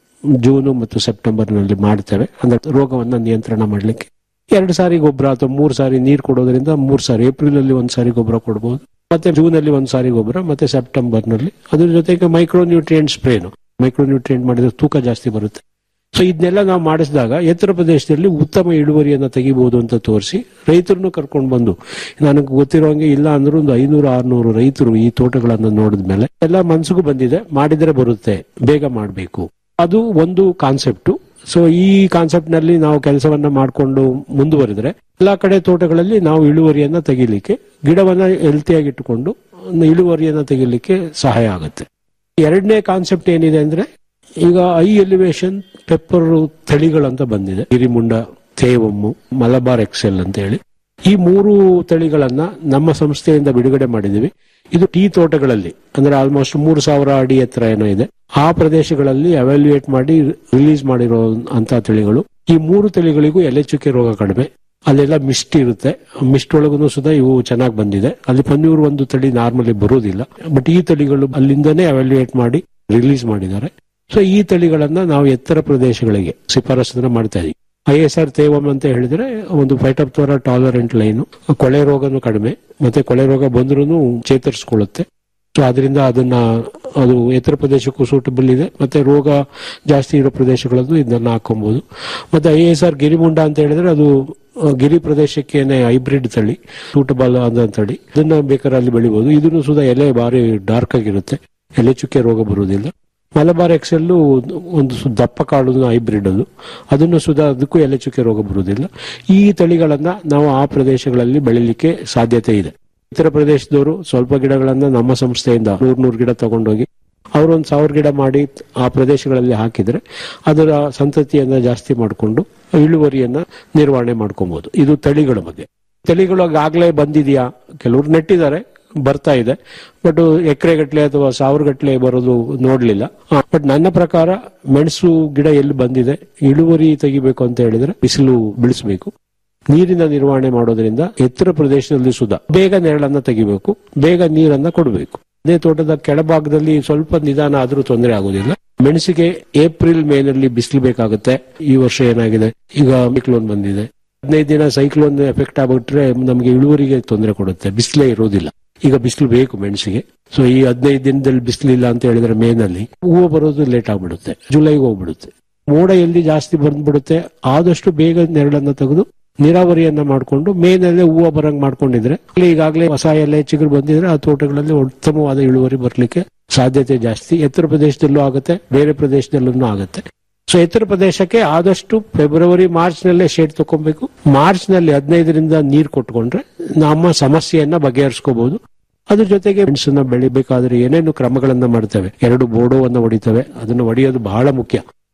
ಜೂನು ಮತ್ತು ಸೆಪ್ಟೆಂಬರ್ ನಲ್ಲಿ ಮಾಡ್ತೇವೆ ಅಂದ್ರೆ ರೋಗವನ್ನ ನಿಯಂತ್ರಣ ಮಾಡ್ಲಿಕ್ಕೆ ಎರಡು ಸಾರಿ ಗೊಬ್ಬರ ಅಥವಾ ಮೂರು ಸಾರಿ ನೀರು ಕೊಡೋದ್ರಿಂದ ಮೂರು ಸಾರಿ ಏಪ್ರಿಲ್ ಅಲ್ಲಿ ಒಂದ್ ಸಾರಿ ಗೊಬ್ಬರ ಕೊಡಬಹುದು ಮತ್ತೆ ಜೂನ್ ಅಲ್ಲಿ ಒಂದ್ ಸಾರಿ ಗೊಬ್ಬರ ಮತ್ತೆ ಸೆಪ್ಟೆಂಬರ್ ನಲ್ಲಿ ಅದ್ರ ಜೊತೆಗೆ ಮೈಕ್ರೋ ನ್ಯೂಟ್ರಿಯೆಂಟ್ ಸ್ಪ್ರೇನು ಮೈಕ್ರೋ ನ್ಯೂಟ್ರಿಯೆಂಟ್ ಮಾಡಿದ್ರೆ ತೂಕ ಜಾಸ್ತಿ ಬರುತ್ತೆ ಸೊ ಇದನ್ನೆಲ್ಲ ನಾವು ಮಾಡಿಸಿದಾಗ ಎತ್ತರ ಪ್ರದೇಶದಲ್ಲಿ ಉತ್ತಮ ಇಳುವರಿಯನ್ನ ತೆಗಿಬಹುದು ಅಂತ ತೋರಿಸಿ ರೈತರನ್ನು ಕರ್ಕೊಂಡು ಬಂದು ನನಗೆ ಗೊತ್ತಿರೋಂಗೆ ಇಲ್ಲ ಅಂದ್ರೂ ಒಂದು ಐನೂರು ಆರ್ನೂರು ರೈತರು ಈ ತೋಟಗಳನ್ನ ನೋಡಿದ್ಮೇಲೆ ಎಲ್ಲ ಮನ್ಸಿಗೂ ಬಂದಿದೆ ಮಾಡಿದ್ರೆ ಬರುತ್ತೆ ಬೇಗ ಮಾಡಬೇಕು ಅದು ಒಂದು ಕಾನ್ಸೆಪ್ಟ್ ಸೊ ಈ ಕಾನ್ಸೆಪ್ಟ್ ನಲ್ಲಿ ನಾವು ಕೆಲಸವನ್ನ ಮಾಡಿಕೊಂಡು ಮುಂದುವರೆದ್ರೆ ಎಲ್ಲಾ ಕಡೆ ತೋಟಗಳಲ್ಲಿ ನಾವು ಇಳುವರಿಯನ್ನ ತೆಗಿಲಿಕ್ಕೆ ಗಿಡವನ್ನ ಹೆಲ್ತಿಯಾಗಿ ಇಟ್ಟುಕೊಂಡು ಇಳುವರಿಯನ್ನ ತೆಗಿಲಿಕ್ಕೆ ಸಹಾಯ ಆಗುತ್ತೆ ಎರಡನೇ ಕಾನ್ಸೆಪ್ಟ್ ಏನಿದೆ ಅಂದ್ರೆ ಈಗ ಐ ಎಲಿವೇಶನ್ ಪೆಪ್ಪರ್ ತಳಿಗಳಂತ ಬಂದಿದೆ ಗಿರಿಮುಂಡ ತೇವಮ್ಮು ಮಲಬಾರ್ ಎಕ್ಸೆಲ್ ಅಂತ ಹೇಳಿ ಈ ಮೂರು ತಳಿಗಳನ್ನ ನಮ್ಮ ಸಂಸ್ಥೆಯಿಂದ ಬಿಡುಗಡೆ ಮಾಡಿದೀವಿ ಇದು ಟೀ ತೋಟಗಳಲ್ಲಿ ಅಂದ್ರೆ ಆಲ್ಮೋಸ್ಟ್ ಮೂರು ಸಾವಿರ ಅಡಿ ಎತ್ತರ ಏನೋ ಇದೆ ಆ ಪ್ರದೇಶಗಳಲ್ಲಿ ಅವ್ಯಾಲ್ಯೂಯೇಟ್ ಮಾಡಿ ರಿಲೀಸ್ ಮಾಡಿರೋ ಅಂತ ತಳಿಗಳು ಈ ಮೂರು ತಳಿಗಳಿಗೂ ಎಲೆ ಚುಕ್ಕೆ ರೋಗ ಕಡಿಮೆ ಅಲ್ಲೆಲ್ಲ ಮಿಸ್ಟ್ ಇರುತ್ತೆ ಮಿಸ್ಟ್ ಒಳಗೂ ಸುಧಾ ಇವು ಚೆನ್ನಾಗಿ ಬಂದಿದೆ ಅಲ್ಲಿ ಪನ್ನೂರು ಒಂದು ತಳಿ ನಾರ್ಮಲಿ ಬರೋದಿಲ್ಲ ಬಟ್ ಈ ತಳಿಗಳು ಅಲ್ಲಿಂದನೇ ಅವ್ಯಾಲ್ಯೂಯೇಟ್ ಮಾಡಿ ರಿಲೀಸ್ ಮಾಡಿದ್ದಾರೆ ಸೊ ಈ ತಳಿಗಳನ್ನ ನಾವು ಎತ್ತರ ಪ್ರದೇಶಗಳಿಗೆ ಶಿಫಾರಸನ್ನ ಮಾಡ್ತಾ ಇದೀವಿ ಐ ಎಸ್ ಆರ್ ತೇವಮ್ ಅಂತ ಹೇಳಿದ್ರೆ ಒಂದು ಫೈಟೋಪ್ತೋರ ಟಾಲರೆಂಟ್ ಲೈನು ಕೊಳೆ ರೋಗನು ಕಡಿಮೆ ಮತ್ತೆ ಕೊಳೆ ರೋಗ ಬಂದ್ರೂ ಚೇತರಿಸ್ಕೊಳ್ಳುತ್ತೆ ಸೊ ಅದರಿಂದ ಅದನ್ನ ಅದು ಎತ್ತರ ಪ್ರದೇಶಕ್ಕೂ ಸೂಟಬಲ್ ಇದೆ ಮತ್ತೆ ರೋಗ ಜಾಸ್ತಿ ಇರೋ ಪ್ರದೇಶಗಳಲ್ಲೂ ಇದನ್ನ ಹಾಕೊಬಹುದು ಮತ್ತೆ ಐ ಎಸ್ ಆರ್ ಗಿರಿಮುಂಡ ಅಂತ ಹೇಳಿದ್ರೆ ಅದು ಆ, ಗಿರಿ ಪ್ರದೇಶಕ್ಕೇನೆ ಹೈಬ್ರಿಡ್ ತಳಿ ಸೂಟಬಲ್ ಆದ ತಳಿ ಇದನ್ನ ಬೇಕಾದ್ರೆ ಅಲ್ಲಿ ಬೆಳಿಬಹುದು ಇದನ್ನು ಸುಧಾ ಎಲೆ ಬಾರಿ ಡಾರ್ಕ್ ಆಗಿರುತ್ತೆ ಎಲೆ ಚುಕ್ಕೆ ರೋಗ ಬರುವುದಿಲ್ಲ ಮಲಬಾರ್ ಎಕ್ಸೆಲ್ಲು ಒಂದು ಸು- ದಪ್ಪ ಕಾಳು ಹೈಬ್ರಿಡ್ ಅದು ಅದನ್ನು ಸುಧಾ ಅದಕ್ಕೂ ಎಲೆ ಚುಕ್ಕೆ ರೋಗ ಬರುವುದಿಲ್ಲ ಈ ತಳಿಗಳನ್ನ ನಾವು ಆ ಪ್ರದೇಶಗಳಲ್ಲಿ ಬೆಳಿಲಿಕ್ಕೆ ಸಾಧ್ಯತೆ ಇದೆ ಇತರ ಪ್ರದೇಶದವರು ಸ್ವಲ್ಪ ಗಿಡಗಳನ್ನ ನಮ್ಮ ಸಂಸ್ಥೆಯಿಂದ ನೂರ್ ನೂರ್ ಗಿಡ ತಗೊಂಡೋಗಿ ಅವರು ಒಂದು ಸಾವಿರ ಗಿಡ ಮಾಡಿ ಆ ಪ್ರದೇಶಗಳಲ್ಲಿ ಹಾಕಿದ್ರೆ ಅದರ ಸಂತತಿಯನ್ನ ಜಾಸ್ತಿ ಮಾಡಿಕೊಂಡು ಇಳುವರಿಯನ್ನ ನಿರ್ವಹಣೆ ಮಾಡ್ಕೊಬಹುದು ಇದು ತಳಿಗಳ ಬಗ್ಗೆ ತಳಿಗಳು ಆಗ್ಲೇ ಬಂದಿದೆಯಾ ಕೆಲವರು ನೆಟ್ಟಿದ್ದಾರೆ ಬರ್ತಾ ಇದೆ ಬಟ್ ಎಕರೆ ಗಟ್ಲೆ ಅಥವಾ ಸಾವಿರ ಗಟ್ಲೆ ಬರೋದು ನೋಡ್ಲಿಲ್ಲ ಬಟ್ ನನ್ನ ಪ್ರಕಾರ ಮೆಣಸು ಗಿಡ ಎಲ್ಲಿ ಬಂದಿದೆ ಇಳುವರಿ ತೆಗಿಬೇಕು ಅಂತ ಹೇಳಿದ್ರೆ ಬಿಸಿಲು ಬಿಡಿಸಬೇಕು ನೀರಿನ ನಿರ್ವಹಣೆ ಮಾಡೋದ್ರಿಂದ ಎತ್ತರ ಪ್ರದೇಶದಲ್ಲಿ ಸುಧಾ ಬೇಗ ನೆರಳನ್ನ ತೆಗಿಬೇಕು ಬೇಗ ನೀರನ್ನ ಕೊಡಬೇಕು ಅದೇ ತೋಟದ ಕೆಳಭಾಗದಲ್ಲಿ ಸ್ವಲ್ಪ ನಿಧಾನ ಆದ್ರೂ ತೊಂದರೆ ಆಗೋದಿಲ್ಲ ಮೆಣಸಿಗೆ ಏಪ್ರಿಲ್ ಮೇನಲ್ಲಿ ಬಿಸಿಲು ಬೇಕಾಗುತ್ತೆ ಈ ವರ್ಷ ಏನಾಗಿದೆ ಈಗ ಸೈಕ್ಲೋನ್ ಬಂದಿದೆ ಹದಿನೈದು ದಿನ ಸೈಕ್ಲೋನ್ ಎಫೆಕ್ಟ್ ಆಗ್ಬಿಟ್ರೆ ನಮಗೆ ಇಳುವರಿಗೆ ತೊಂದರೆ ಕೊಡುತ್ತೆ ಬಿಸಿಲೇ ಇರೋದಿಲ್ಲ ಈಗ ಬಿಸಿಲು ಬೇಕು ಮೆಣಸಿಗೆ ಸೊ ಈ ಹದಿನೈದು ದಿನದಲ್ಲಿ ಬಿಸಿಲಿಲ್ಲ ಅಂತ ಹೇಳಿದ್ರೆ ಮೇನಲ್ಲಿ ಹೂವು ಬರೋದು ಲೇಟ್ ಆಗ್ಬಿಡುತ್ತೆ ಜುಲೈಗೆ ಹೋಗ್ಬಿಡುತ್ತೆ ಮೋಡ ಎಲ್ಲಿ ಜಾಸ್ತಿ ಬಂದ್ಬಿಡುತ್ತೆ ಆದಷ್ಟು ಬೇಗ ನೆರಳನ್ನ ತೆಗೆದು ನೀರಾವರಿಯನ್ನ ಮಾಡಿಕೊಂಡು ಮೇನಲ್ಲೇ ಹೂವು ಬರಂಗ್ ಮಾಡ್ಕೊಂಡಿದ್ರೆ ಅಲ್ಲಿ ಈಗಾಗಲೇ ಹೊಸ ಎಲೆ ಚಿಗುರು ಬಂದಿದ್ರೆ ಆ ತೋಟಗಳಲ್ಲಿ ಉತ್ತಮವಾದ ಇಳುವರಿ ಬರ್ಲಿಕ್ಕೆ ಸಾಧ್ಯತೆ ಜಾಸ್ತಿ ಎತ್ತರ ಪ್ರದೇಶದಲ್ಲೂ ಆಗುತ್ತೆ ಬೇರೆ ಪ್ರದೇಶದಲ್ಲೂ ಆಗುತ್ತೆ ಸೊ ಎತ್ತರ ಪ್ರದೇಶಕ್ಕೆ ಆದಷ್ಟು ಫೆಬ್ರವರಿ ಮಾರ್ಚ್ ನಲ್ಲೇ ಶೇಡ್ ತಗೊಬೇಕು ಮಾರ್ಚ್ ನಲ್ಲಿ ಹದಿನೈದರಿಂದ ನೀರು ಕೊಟ್ಕೊಂಡ್ರೆ ನಮ್ಮ ಸಮಸ್ಯೆಯನ್ನ ಬಗೆಹರಿಸ್ಕೋಬಹುದು ಅದ್ರ ಜೊತೆಗೆ ಮೆಣಸನ್ನ ಬೆಳಿಬೇಕಾದ್ರೆ ಏನೇನು ಕ್ರಮಗಳನ್ನ ಮಾಡ್ತೇವೆ ಎರಡು ಬೋಡೋವನ್ನ ಹೊಡಿತೇವೆ ಅದನ್ನ ಹೊಡೆಯೋದು ಬಹಳ ಮುಖ್ಯ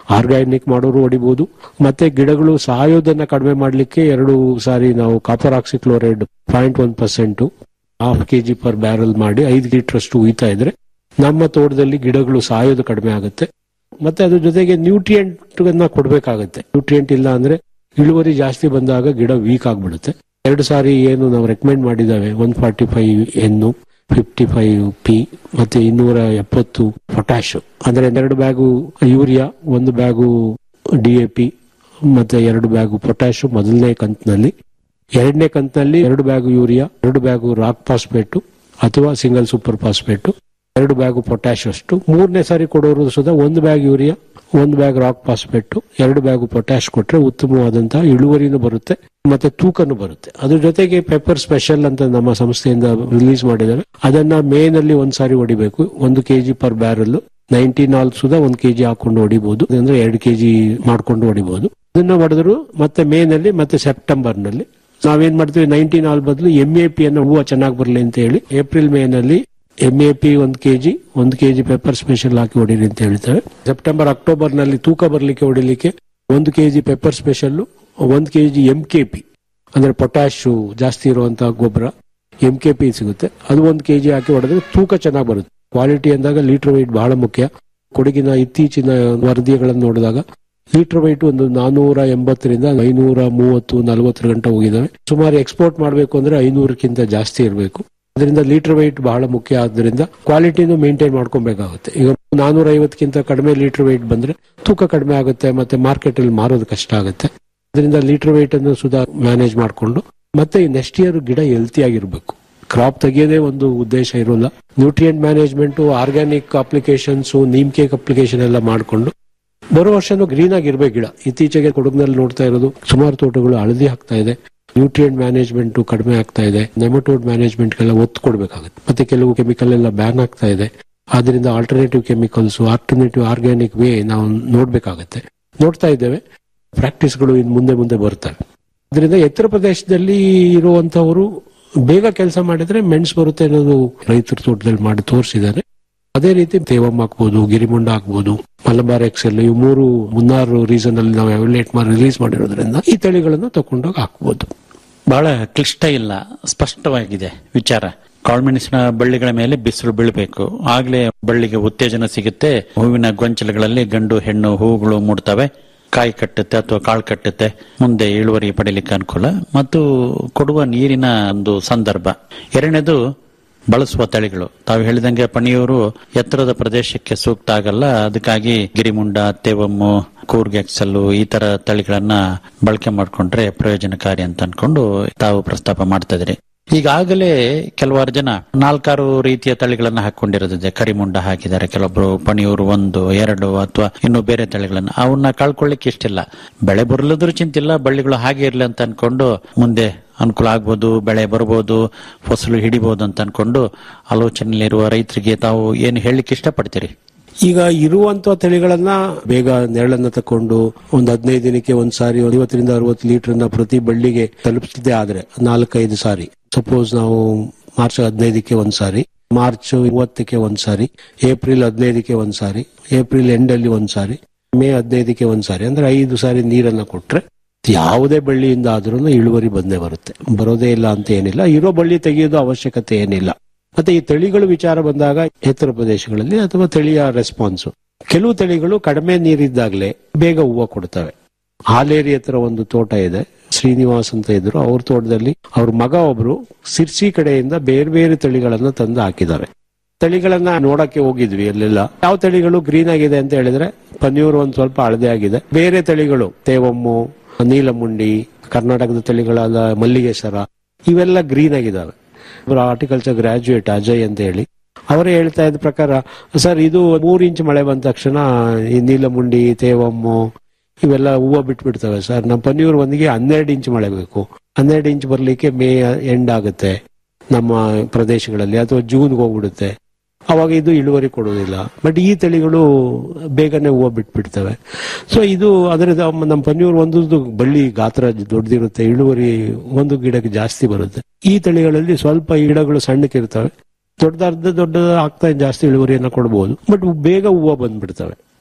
ಆರ್ಗ್ಯಾನಿಕ್ ಮಾಡೋರು ಹೊಡಿಬಹುದು ಮತ್ತೆ ಗಿಡಗಳು ಸಾಯೋದನ್ನ ಕಡಿಮೆ ಮಾಡಲಿಕ್ಕೆ ಎರಡು ಸಾರಿ ನಾವು copper oxychloride point one percent half KG per barrel ಮಾಡಿ ಐದು ಲೀಟರ್ ಅಷ್ಟು ಉಯ್ತಾ ಇದ್ರೆ ನಮ್ಮ ತೋಟದಲ್ಲಿ ಗಿಡಗಳು ಸಾಯೋದು ಕಡಿಮೆ ಆಗುತ್ತೆ ಮತ್ತೆ ಅದ್ರ ಜೊತೆಗೆ ನ್ಯೂಟ್ರಿಯೆಂಟ್ ಅನ್ನ ಕೊಡ್ಬೇಕಾಗತ್ತೆ ನ್ಯೂಟ್ರಿಯೆಂಟ್ ಇಲ್ಲ ಅಂದ್ರೆ ಇಳುವರಿ ಜಾಸ್ತಿ ಬಂದಾಗ ಗಿಡ ವೀಕ್ ಆಗ್ಬಿಡುತ್ತೆ ಎರಡು ಸಾರಿ ಏನು ನಾವು ರೆಕಮೆಂಡ್ ಮಾಡಿದಾವೆ one forty five N fifty five P ಮತ್ತೆ ಇನ್ನೂರ ಎಪ್ಪತ್ತು ಪೊಟ್ಯಾಶ್ ಅಂದ್ರೆ ಎರಡು ಬ್ಯಾಗು ಯೂರಿಯಾ ಒಂದು ಬ್ಯಾಗು ಡಿ ಎ ಪಿ ಮತ್ತೆ ಎರಡು ಬ್ಯಾಗು ಪೊಟ್ಯಾಶ್ ಮೊದಲನೇ ಕಂತಿನಲ್ಲಿ ಎರಡನೇ ಕಂತಿನಲ್ಲಿ ಎರಡು ಬ್ಯಾಗು ಯೂರಿಯಾ ಎರಡು ಬ್ಯಾಗು ರಾಕ್ ಫಾಸ್ಫೇಟು ಅಥವಾ ಸಿಂಗಲ್ ಸೂಪರ್ ಫಾಸ್ಫೇಟು ಎರಡು ಬ್ಯಾಗು ಪೊಟ್ಯಾಶ್ ಅಷ್ಟು ಮೂರನೇ ಸಾರಿ ಕೊಡೋರು ಸುಧಾ ಒಂದು ಬ್ಯಾಗ್ ಯೂರಿಯಾ ಒಂದು ಬ್ಯಾಗ್ ರಾಕ್ ಫಾಸ್ಫೇಟ್ ಎರಡು ಬ್ಯಾಗ್ ಪೊಟ್ಯಾಶ್ ಕೊಟ್ರೆ ಉತ್ತಮವಾದಂತಹ ಇಳುವರಿನೂ ಬರುತ್ತೆ ಮತ್ತೆ ತೂಕನು ಬರುತ್ತೆ ಅದ್ರ ಜೊತೆಗೆ ಪೆಪ್ಪರ್ ಸ್ಪೆಷಲ್ ಅಂತ ನಮ್ಮ ಸಂಸ್ಥೆಯಿಂದ ರಿಲೀಸ್ ಮಾಡಿದ್ದಾರೆ ಅದನ್ನ ಮೇ ನಲ್ಲಿ ಒಂದ್ ಸಾರಿ ಹೊಡಿಬೇಕು ಒಂದು ಕೆಜಿ ಪರ್ ಬ್ಯಾರಲ್ ನೈನ್ಟಿ ನಾಲ್ಕು ಸುಧಾ ಒಂದ್ ಕೆಜಿ ಹಾಕೊಂಡು ಹೊಡಿಬಹುದು ಅಂದ್ರೆ ಎರಡು ಕೆಜಿ ಮಾಡ್ಕೊಂಡು ಹೊಡಿಬಹುದು ಅದನ್ನ ಹೊಡೆದ್ರು ಮತ್ತೆ ಮೇ ನಲ್ಲಿ ಮತ್ತೆ ಸೆಪ್ಟೆಂಬರ್ ನಲ್ಲಿ ನಾವೇನ್ ಮಾಡ್ತೀವಿ ನೈನ್ಟೀನ್ ಆಲ್ ಬದಲು ಎಂ ಎ ಪಿ ಅನ್ನ ಹೂವು ಚೆನ್ನಾಗಿ ಬರಲಿ ಅಂತ ಹೇಳಿ ಏಪ್ರಿಲ್ ಮೇ ನಲ್ಲಿ ಎಂ ಎ ಪಿ ಒಂದ್ ಕೆಜಿ ಒಂದ್ ಕೆಜಿ ಪೆಪ್ಪರ್ ಸ್ಪೆಷಲ್ ಹಾಕಿ ಹೊಡೀರಿ ಅಂತ ಹೇಳ್ತೇವೆ ಸೆಪ್ಟೆಂಬರ್ ಅಕ್ಟೋಬರ್ ನಲ್ಲಿ ತೂಕ ಬರ್ಲಿಕ್ಕೆ ಹೊಡಿಲಿಕ್ಕೆ ಒಂದು ಕೆಜಿ ಪೆಪ್ಪರ್ ಸ್ಪೆಷಲ್ ಒಂದ್ ಕೆಜಿ ಎಂ ಕೆ ಪಿ ಅಂದ್ರೆ ಪೊಟ್ಯಾಶ್ ಜಾಸ್ತಿ ಇರುವಂತಹ ಗೊಬ್ಬರ ಎಂ ಕೆ ಪಿ ಸಿಗುತ್ತೆ ಅದು ಒಂದ್ ಕೆಜಿ ಹಾಕಿ ಹೊಡೆದ್ರೆ ತೂಕ ಚೆನ್ನಾಗಿ ಬರುತ್ತೆ ಕ್ವಾಲಿಟಿ ಅಂದಾಗ ಲೀಟರ್ ವೈಟ್ ಬಹಳ ಮುಖ್ಯ ಕೊಡಗಿನ ಇತ್ತೀಚಿನ ವರದಿಗಳನ್ನು ನೋಡಿದಾಗ ಲೀಟರ್ ವೈಟ್ ಒಂದು ನಾನೂರ ಎಂಬತ್ತರಿಂದ ಐನೂರ ಮೂವತ್ತು ನಲವತ್ತರ ಗಂಟೆ ಹೋಗಿದ್ದಾವೆ ಸುಮಾರು ಎಕ್ಸ್ಪೋರ್ಟ್ ಮಾಡಬೇಕು ಅಂದ್ರೆ ಐನೂರಕ್ಕಿಂತ ಜಾಸ್ತಿ ಇರಬೇಕು ಅದರಿಂದ ಲೀಟರ್ ವೈಟ್ ಬಹಳ ಮುಖ್ಯ ಆದ್ದರಿಂದ ಕ್ವಾಲಿಟಿನೂ ಮೇಂಟೈನ್ ಮಾಡ್ಕೊಬೇಕಾಗುತ್ತೆ ಈಗ ನಾನೂರ ಐವತ್ತಕ್ಕಿಂತ ಕಡಿಮೆ ಲೀಟರ್ ವೈಟ್ ಬಂದ್ರೆ ತೂಕ ಕಡಿಮೆ ಆಗುತ್ತೆ ಮತ್ತೆ ಮಾರ್ಕೆಟ್ ಅಲ್ಲಿ ಮಾರೋದು ಕಷ್ಟ ಆಗುತ್ತೆ ಅದರಿಂದ ಲೀಟರ್ ವೈಟ್ ಅನ್ನು ಸುಧಾ ಮ್ಯಾನೇಜ್ ಮಾಡಿಕೊಂಡು ಮತ್ತೆ ನೆಕ್ಸ್ಟ್ ಇಯರ್ ಗಿಡ ಹೆಲ್ತಿ ಆಗಿರ್ಬೇಕು ಕ್ರಾಪ್ ತೆಗೆಯೋದೇ ಒಂದು ಉದ್ದೇಶ ಇರೋಲ್ಲ nutrient management organic applications neem cake application ಎಲ್ಲ ಮಾಡಿಕೊಂಡು ಬರೋ ವರ್ಷನೂ ಗ್ರೀನ್ ಆಗಿರ್ಬೇಕು ಗಿಡ ಇತ್ತೀಚೆಗೆ ಕೊಡಗಿನಲ್ಲಿ ನೋಡ್ತಾ ಇರೋದು ಸುಮಾರು ತೋಟಗಳು ಹಳದಿ ಆಗ್ತಾ ಇದೆ ನ್ಯೂಟ್ರಿಯೆಂಟ್ ಮ್ಯಾನೇಜ್ಮೆಂಟ್ ಕಡಿಮೆ ಆಗ್ತಾ ಇದೆ ನೆಮಟೋಡ್ ಮ್ಯಾನೇಜ್ಮೆಂಟ್ ಗೆಲ್ಲ ಒತ್ತು ಕೊಡಬೇಕಾಗುತ್ತೆ ಮತ್ತೆ ಕೆಲವು ಕೆಮಿಕಲ್ ಎಲ್ಲ ಬ್ಯಾನ್ ಆಗ್ತಾ ಇದೆ ಆದ್ರಿಂದ alternative chemicals alternative organic way ನಾವು ನೋಡ್ಬೇಕಾಗತ್ತೆ ನೋಡ್ತಾ ಇದ್ದೇವೆ ಪ್ರಾಕ್ಟೀಸ್ಗಳು ಇನ್ನು ಮುಂದೆ ಮುಂದೆ ಬರ್ತವೆ ಅದರಿಂದ ಎತ್ತರ ಪ್ರದೇಶದಲ್ಲಿ ಇರುವಂತವರು ಬೇಗ ಕೆಲಸ ಮಾಡಿದ್ರೆ ಮೆಣಸು ಬರುತ್ತೆ ಅನ್ನೋದು ರೈತರ ತೋಟದಲ್ಲಿ ಮಾಡಿ ತೋರಿಸಿದ್ದಾರೆ ಅದೇ ರೀತಿ ತೇವಮ್ ಹಾಕ್ಬೋದು ಗಿರಿಮುಂಡ ಹಾಕ್ಬೋದು ಮಲಬಾರ್ ಎಕ್ಸೆಲ್ ಇವು ಮೂರು ಮುನ್ನಾರು ರೀಸನ್ ಅಲ್ಲಿ ನಾವು ಎವಲೇಟ್ ಮಾಡಿ ರಿಲೀಸ್ ಮಾಡಿರೋದ್ರಿಂದ ಈ ತಳಿಗಳನ್ನು ತಗೊಂಡೋಗಿ ಹಾಕ್ಬೋದು ಬಹಳ ಕ್ಲಿಷ್ಟ ಇಲ್ಲ ಸ್ಪಷ್ಟವಾಗಿದೆ ವಿಚಾರ ಕಾಳುಮೆಣಸಿನ ಬಳ್ಳಿಗಳ ಮೇಲೆ ಬಿಸಿಲು ಬೀಳಬೇಕು ಆಗ್ಲೇ ಬಳ್ಳಿಗೆ ಉತ್ತೇಜನ ಸಿಗುತ್ತೆ ಹೂವಿನ ಗೊಂಚಲುಗಳಲ್ಲಿ ಗಂಡು ಹೆಣ್ಣು ಹೂವುಗಳು ಮೂಡ್ತವೆ ಕಾಯಿ ಕಟ್ಟುತ್ತೆ ಅಥವಾ ಕಾಳು ಕಟ್ಟುತ್ತೆ ಮುಂದೆ ಇಳುವರಿ ಪಡೀಲಿಕ್ಕೆ ಅನುಕೂಲ ಮತ್ತು ಕೊಡುವ ನೀರಿನ ಒಂದು ಸಂದರ್ಭ ಎರಡನೇದು ಬಳಸುವ ತಳಿಗಳು ತಾವು ಹೇಳಿದಂಗೆ ಪಣಿಯೂರು ಎತ್ತರದ ಪ್ರದೇಶಕ್ಕೆ ಸೂಕ್ತ ಆಗಲ್ಲ ಅದಕ್ಕಾಗಿ ಗಿರಿಮುಂಡ ತೇವಮ್ಮು ಕೂರ್ಗೆಕ್ಸಲ್ಲು ಈ ತರ ತಳಿಗಳನ್ನ ಬಳಕೆ ಮಾಡಿಕೊಂಡ್ರೆ ಪ್ರಯೋಜನಕಾರಿ ಅಂತ ಅನ್ಕೊಂಡು ತಾವು ಪ್ರಸ್ತಾಪ ಮಾಡ್ತಾ ಇದ್ರಿ ಈಗಾಗಲೇ ಕೆಲವಾರು ಜನ ನಾಲ್ಕಾರು ರೀತಿಯ ತಳಿಗಳನ್ನ ಹಾಕೊಂಡಿರೋದಿದೆ ಕರಿಮುಂಡ ಹಾಕಿದ್ದಾರೆ ಕೆಲವೊಬ್ರು ಪಣಿಯೂರು ಒಂದು ಎರಡು ಅಥವಾ ಇನ್ನು ಬೇರೆ ತಳಿಗಳನ್ನ ಅವನ್ನ ಕಳ್ಕೊಳ್ಳಿಕ್ಕೆ ಇಷ್ಟಿಲ್ಲ ಬೆಳೆ ಬರಲಿದ್ರು ಚಿಂತಿಲ್ಲ ಬಳ್ಳಿಗಳು ಹಾಗೆ ಇರ್ಲಿ ಅಂತ ಅನ್ಕೊಂಡು ಮುಂದೆ ಅನುಕೂಲ ಆಗ್ಬೋದು ಬೆಳೆ ಬರ್ಬೋದು ಫಸಲು ಹಿಡಿಬಹುದು ಅಂತ ಅನ್ಕೊಂಡು ಆಲೋಚನೆಯಲ್ಲಿರುವ ರೈತರಿಗೆ ತಾವು ಏನು ಹೇಳಲಿಕ್ಕೆ ಇಷ್ಟಪಡ್ತೀರಿ ಈಗ ಇರುವಂತ ತಳಿಗಳನ್ನ ಬೇಗ ನೆರಳನ್ನ ತಕೊಂಡು ಒಂದ್ ಹದಿನೈದು ದಿನಕ್ಕೆ ಒಂದ್ ಸಾರಿ ಒಂದ್ ಐವತ್ತರಿಂದ ಅರವತ್ತು ಲೀಟರ್ ನ ಪ್ರತಿ ಬಳ್ಳಿಗೆ ತಲುಪಿಸಿದೆ ಆದ್ರೆ ನಾಲ್ಕೈದು ಸಾರಿ ಸಪೋಸ್ ನಾವು ಮಾರ್ಚ್ ಹದಿನೈದಕ್ಕೆ ಒಂದ್ ಸಾರಿ ಮಾರ್ಚ್ ಮೂವತ್ತಕ್ಕೆ ಒಂದ್ ಸಾರಿ ಏಪ್ರಿಲ್ ಹದಿನೈದಕ್ಕೆ ಒಂದ್ ಸಾರಿ ಏಪ್ರಿಲ್ ಎಂಡ್ ಅಲ್ಲಿ ಒಂದ್ ಸಾರಿ ಮೇ ಹದಿನೈದಕ್ಕೆ ಒಂದ್ ಸಾರಿ ಅಂದ್ರೆ ಐದು ಸಾರಿ ನೀರನ್ನ ಕೊಟ್ರೆ ಯಾವುದೇ ಬಳ್ಳಿಯಿಂದ ಆದ್ರೂ ಇಳುವರಿ ಬಂದೇ ಬರುತ್ತೆ ಬರೋದೇ ಇಲ್ಲ ಅಂತ ಏನಿಲ್ಲ ಇರೋ ಬಳ್ಳಿ ತೆಗೆಯೋದು ಅವಶ್ಯಕತೆ ಏನಿಲ್ಲ ಮತ್ತೆ ಈ ತಳಿಗಳು ವಿಚಾರ ಬಂದಾಗ ಎತ್ತರ ಪ್ರದೇಶಗಳಲ್ಲಿ ಅಥವಾ ತಳಿಯ ರೆಸ್ಪಾನ್ಸ್ ಕೆಲವು ತಳಿಗಳು ಕಡಿಮೆ ನೀರಿದ್ದಾಗಲೇ ಬೇಗ ಹೂವು ಕೊಡ್ತವೆ ಹಾಲೇರಿ ಹತ್ರ ಒಂದು ತೋಟ ಇದೆ ಶ್ರೀನಿವಾಸ್ ಅಂತ ಇದ್ರು ಅವ್ರ ತೋಟದಲ್ಲಿ ಅವ್ರ ಮಗ ಒಬ್ರು ಸಿರ್ಸಿ ಕಡೆಯಿಂದ ಬೇರೆ ಬೇರೆ ತಳಿಗಳನ್ನ ತಂದು ಹಾಕಿದ್ದಾರೆ ತಳಿಗಳನ್ನ ನೋಡಕ್ಕೆ ಹೋಗಿದ್ವಿ ಅಲ್ಲೆಲ್ಲ ಯಾವ ತಳಿಗಳು ಗ್ರೀನ್ ಆಗಿದೆ ಅಂತ ಹೇಳಿದ್ರೆ ಪನ್ನೀರ್ ಒಂದ್ ಸ್ವಲ್ಪ ಹಳದೆ ಆಗಿದೆ ಬೇರೆ ತಳಿಗಳು ತೇವಮ್ಮು ನೀಲಮುಂಡಿ ಕರ್ನಾಟಕದ ತಳಿಗಳಾದ ಮಲ್ಲಿಗೇಶ್ವರ ಇವೆಲ್ಲ ಗ್ರೀನ್ ಆಗಿದಾವೆ ಒಬ್ಬರು ಹಾರ್ಟಿಕಲ್ಚರ್ ಗ್ರಾಜುಯೇಟ್ ಅಜಯ್ ಅಂತ ಹೇಳಿ ಅವರೇ ಹೇಳ್ತಾ ಇದ್ದ ಪ್ರಕಾರ ಸರ್ ಇದು ಮೂರ್ ಇಂಚ್ ಮಳೆ ಬಂದ ತಕ್ಷಣ ಈ ನೀಲಮುಂಡಿ ತೇವಮ್ಮು ಇವೆಲ್ಲ ಹೂವು ಬಿಟ್ಬಿಡ್ತವೆ ಸರ್ ನಮ್ಮ ಪನ್ನೀರ್ ಒಂದಿಗೆ ಹನ್ನೆರಡು ಇಂಚ್ ಮಳೆ ಬೇಕು ಹನ್ನೆರಡು ಇಂಚ್ ಬರ್ಲಿಕ್ಕೆ ಮೇ ಎಂಡ್ ಆಗುತ್ತೆ ನಮ್ಮ ಪ್ರದೇಶಗಳಲ್ಲಿ ಅಥವಾ ಜೂನ್ಗೆ ಹೋಗ್ಬಿಡುತ್ತೆ ಅವಾಗ ಇದು ಇಳುವರಿ ಕೊಡೋದಿಲ್ಲ ಬಟ್ ಈ ತಳಿಗಳು ಬೇಗನೆ ಹೂವು ಬಿಟ್ಬಿಡ್ತವೆ ಸೊ ಇದು ಅದರಿಂದ ನಮ್ಮ ಪನ್ನೀರ್ ಒಂದು ಬಳ್ಳಿ ಗಾತ್ರ ದೊಡ್ಡದಿರುತ್ತೆ ಇಳುವರಿ ಒಂದು ಗಿಡಕ್ಕೆ ಜಾಸ್ತಿ ಬರುತ್ತೆ ಈ ತಳಿಗಳಲ್ಲಿ ಸ್ವಲ್ಪ ಗಿಡಗಳು ಸಣ್ಣಕ್ಕಿರ್ತವೆ ದೊಡ್ಡ ಅರ್ಧ ದೊಡ್ಡ ಆಗ್ತಾ ಜಾಸ್ತಿ ಇಳುವರಿಯನ್ನ ಕೊಡಬಹುದು ಬಟ್ ಬೇಗ ಹೂವು ಬಂದ್ಬಿಡ್ತವೆ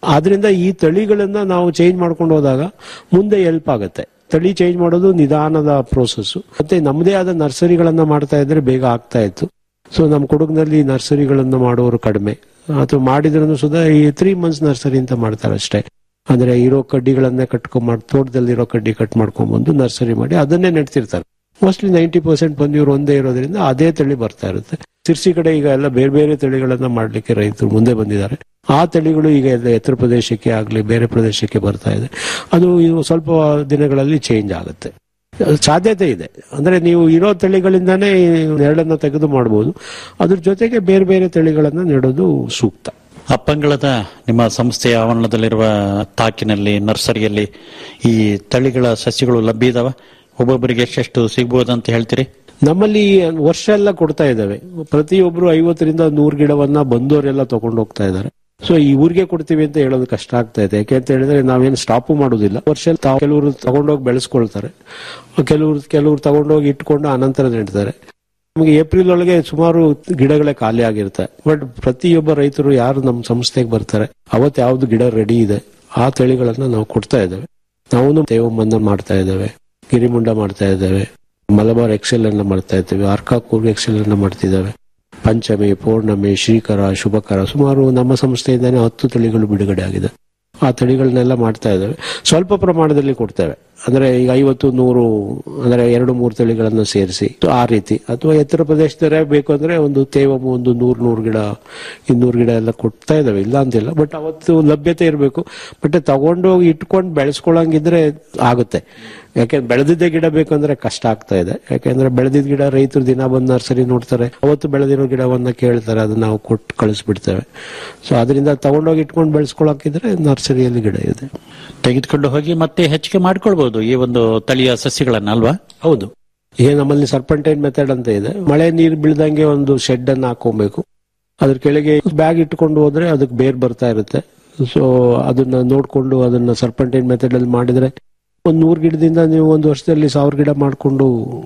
ಆದ್ರಿಂದ ಈ ತಳಿಗಳನ್ನ ನಾವು ಚೇಂಜ್ ಮಾಡ್ಕೊಂಡು ಹೋದಾಗ ಮುಂದೆ ಹೆಲ್ಪ್ ಆಗುತ್ತೆ ತಳಿ ಚೇಂಜ್ ಮಾಡೋದು ನಿಧಾನದ ಪ್ರೋಸೆಸ್ ಮತ್ತೆ ನಮ್ಮದೇ ಆದ ನರ್ಸರಿಗಳನ್ನ ಮಾಡ್ತಾ ಇದ್ರೆ ಬೇಗ ಆಗ್ತಾ ಇತ್ತು ಸೊ ನಮ್ಮ ಕೊಡಗಿನಲ್ಲಿ ನರ್ಸರಿಗಳನ್ನ ಮಾಡೋರು ಕಡಿಮೆ ಅಥವಾ ಮಾಡಿದ್ರೂ ಸುಧಾ ಈ ತ್ರೀ ಮಂತ್ಸ್ ನರ್ಸರಿ ಅಂತ ಮಾಡ್ತಾರೆ ಅಷ್ಟೇ ಅಂದ್ರೆ ಇರೋ ಕಡ್ಡಿಗಳನ್ನೇ ಕಟ್ಕೊಂಡ್ ತೋಟದಲ್ಲಿ ಇರೋ ಕಡ್ಡಿ ಕಟ್ ಮಾಡ್ಕೊಂಡ್ಬಂದು ನರ್ಸರಿ ಮಾಡಿ ಅದನ್ನೇ ನೆಡ್ತಿರ್ತಾರೆ ಮೋಸ್ಟ್ಲಿ ನೈಂಟಿ ಪರ್ಸೆಂಟ್ ಬಂದಿವ್ರು ಒಂದೇ ಇರೋದ್ರಿಂದ ಅದೇ ತಳಿ ಬರ್ತಾ ಇರುತ್ತೆ ಸಿರ್ಸಿ ಕಡೆ ಈಗ ಎಲ್ಲ ಬೇರೆ ಬೇರೆ ತಳಿಗಳನ್ನ ಮಾಡ್ಲಿಕ್ಕೆ ರೈತರು ಮುಂದೆ ಬಂದಿದ್ದಾರೆ ಆ ತಳಿಗಳು ಈಗ ಎಲ್ಲ ಎತ್ತರ ಪ್ರದೇಶಕ್ಕೆ ಆಗ್ಲಿ ಬೇರೆ ಪ್ರದೇಶಕ್ಕೆ ಬರ್ತಾ ಇದೆ ಅದು ಇವು ಸ್ವಲ್ಪ ದಿನಗಳಲ್ಲಿ ಚೇಂಜ್ ಆಗುತ್ತೆ ಸಾಧ್ಯತೆ ಇದೆ ಅಂದ್ರೆ ನೀವು ಇರೋ ತಳಿಗಳಿಂದಾನೇ ನೆರಳನ್ನ ತೆಗೆದು ಮಾಡಬಹುದು ಅದ್ರ ಜೊತೆಗೆ ಬೇರೆ ಬೇರೆ ತಳಿಗಳನ್ನ ನೆಡೋದು ಸೂಕ್ತ ಅಪ್ಪಂಗಳದ ನಿಮ್ಮ ಸಂಸ್ಥೆಯ ಆವರಣದಲ್ಲಿರುವ ತಾಕಿನಲ್ಲಿ ನರ್ಸರಿಯಲ್ಲಿ ಈ ತಳಿಗಳ ಸಸ್ಯಗಳು ಲಭ್ಯ ಇದಾವ ಒಬ್ಬೊಬ್ಬರಿಗೆ ಎಷ್ಟೆಷ್ಟು ಸಿಗ್ಬೋದು ಅಂತ ಹೇಳ್ತೀರಿ ನಮ್ಮಲ್ಲಿ ವರ್ಷ ಎಲ್ಲ ಕೊಡ್ತಾ ಇದ್ದಾವೆ ಪ್ರತಿಯೊಬ್ರು ಐವತ್ತರಿಂದ ನೂರು ಗಿಡವನ್ನ ಬಂದವರೆಲ್ಲ ತಗೊಂಡು ಹೋಗ್ತಾ ಇದ್ದಾರೆ ಸೊ ಈ ಊರಿಗೆ ಕೊಡ್ತೀವಿ ಅಂತ ಹೇಳೋದು ಕಷ್ಟ ಆಗ್ತಾ ಇದೆ ಯಾಕೆ ಅಂತ ಹೇಳಿದ್ರೆ ನಾವೇನು ಸ್ಟಾಪು ಮಾಡೋದಿಲ್ಲ ವರ್ಷ ತಾವು ಕೆಲವರು ತಗೊಂಡೋಗಿ ಬೆಳೆಸ್ಕೊಳ್ತಾರೆ ಕೆಲವರು ಕೆಲವರು ತಗೊಂಡೋಗಿ ಇಟ್ಕೊಂಡು ಅನಂತರ ನೆಡ್ತಾರೆ ನಮಗೆ ಏಪ್ರಿಲ್ ಒಳಗೆ ಸುಮಾರು ಗಿಡಗಳೇ ಖಾಲಿ ಆಗಿರುತ್ತೆ ಬಟ್ ಪ್ರತಿಯೊಬ್ಬ ರೈತರು ಯಾರು ನಮ್ಮ ಸಂಸ್ಥೆಗೆ ಬರ್ತಾರೆ ಅವತ್ತು ಯಾವ್ದು ಗಿಡ ರೆಡಿ ಇದೆ ಆ ತಳಿಗಳನ್ನ ನಾವು ಕೊಡ್ತಾ ಇದ್ದೇವೆ ನಾವು ತೇವಮ್ಮನ್ನ ಮಾಡ್ತಾ ಇದ್ದೇವೆ ಗಿರಿಮುಂಡ ಮಾಡ್ತಾ ಇದ್ದೇವೆ ಮಲಬಾರ್ ಎಕ್ಸೆಲ್ ಅನ್ನ ಮಾಡ್ತಾ ಇದ್ದೇವೆ ಅರ್ಕಾ ಕೂರ್ಗ್ ಎಕ್ಸೆಲ್ ಅನ್ನ ಮಾಡ್ತಿದ್ದೇವೆ ಪಂಚಮಿ ಪೌರ್ಣಮಿ ಶ್ರೀಕರ ಶುಭಕರ ಸುಮಾರು ನಮ್ಮ ಸಂಸ್ಥೆಯಿಂದಾನೇ ಹತ್ತು ತಳಿಗಳು ಬಿಡುಗಡೆ ಆಗಿದೆ ಆ ತಳಿಗಳನ್ನೆಲ್ಲ ಮಾಡ್ತಾ ಇದ್ದೇವೆ ಸ್ವಲ್ಪ ಪ್ರಮಾಣದಲ್ಲಿ ಕೊಡ್ತೇವೆ ಅಂದ್ರೆ ಈಗ ಐವತ್ತು ನೂರು ಅಂದ್ರೆ ಎರಡು ಮೂರು ತಳಿಗಳನ್ನ ಸೇರಿಸಿ ಆ ರೀತಿ ಅಥವಾ ಎತ್ತರ ಪ್ರದೇಶದಲ್ಲೇ ಬೇಕು ಅಂದ್ರೆ ಒಂದು ತೇವಮು ಒಂದು ನೂರ್ ನೂರು ಗಿಡ ಇನ್ನೂರು ಗಿಡ ಎಲ್ಲ ಕೊಡ್ತಾ ಇದಾವೆ ಇಲ್ಲ ಅಂತಿಲ್ಲ ಬಟ್ ಅವತ್ತು ಲಭ್ಯತೆ ಇರಬೇಕು ಬಟ್ ತಗೊಂಡೋಗಿ ಇಟ್ಕೊಂಡು ಬೆಳೆಸ್ಕೊಳಂಗಿದ್ರೆ ಆಗುತ್ತೆ ಯಾಕೆ ಬೆಳೆದಿದ್ದೇ ಗಿಡ ಬೇಕಂದ್ರೆ ಕಷ್ಟ ಆಗ್ತಾ ಇದೆ ಯಾಕೆಂದ್ರೆ ಬೆಳೆದಿದ್ದ ಗಿಡ ರೈತರು ದಿನ ಬಂದು ನರ್ಸರಿ ನೋಡ್ತಾರೆ ಅವತ್ತು ಬೆಳೆದಿರೋ ಗಿಡವನ್ನ ಕೇಳ್ತಾರೆ ಅದನ್ನ ನಾವು ಕೊಟ್ಟು ಕಳಿಸ್ಬಿಡ್ತೇವೆ ಸೊ ಅದರಿಂದ ತಗೊಂಡೋಗಿ ಇಟ್ಕೊಂಡು ಬೆಳೆಸ್ಕೊಳಕಿದ್ರೆ ನರ್ಸರಿಯಲ್ಲಿ ಗಿಡ ಇದೆ ತೆಗೆದುಕೊಂಡು ಹೋಗಿ ಮತ್ತೆ ಹೆಚ್ಚಿಗೆ ಮಾಡ್ಕೊಳ್ಬಹುದು ಈ ಒಂದು ತಳಿಯ ಸಸ್ಯಗಳನ್ನ ಅಲ್ವಾ ಹೌದು ಈಗ ನಮ್ಮಲ್ಲಿ ಸರ್ಪಂಟೈನ್ ಮೆಥಡ್ ಅಂತ ಇದೆ ಮಳೆ ನೀರು ಬೀಳ್ದಂಗೆ ಒಂದು ಶೆಡ್ ಅನ್ನ ಹಾಕೊಬೇಕು ಅದ್ರ ಕೆಳಗೆ ಬ್ಯಾಗ್ ಇಟ್ಕೊಂಡು ಹೋದ್ರೆ ಅದಕ್ಕೆ ಬೇರ್ ಬರ್ತಾ ಇರುತ್ತೆ ಸೊ ಅದನ್ನ ನೋಡ್ಕೊಂಡು ಅದನ್ನ ಸರ್ಪಂಟೈನ್ ಮೆಥಡ್ ಅಲ್ಲಿ ಮಾಡಿದ್ರೆ ಒಂದ್ ನೂರ್ ಗಿಡದಿಂದ ನೀವು ಒಂದು ವರ್ಷದಲ್ಲಿ ಸಾವಿರ ಗಿಡ ಮಾಡ್ಕೊಂಡು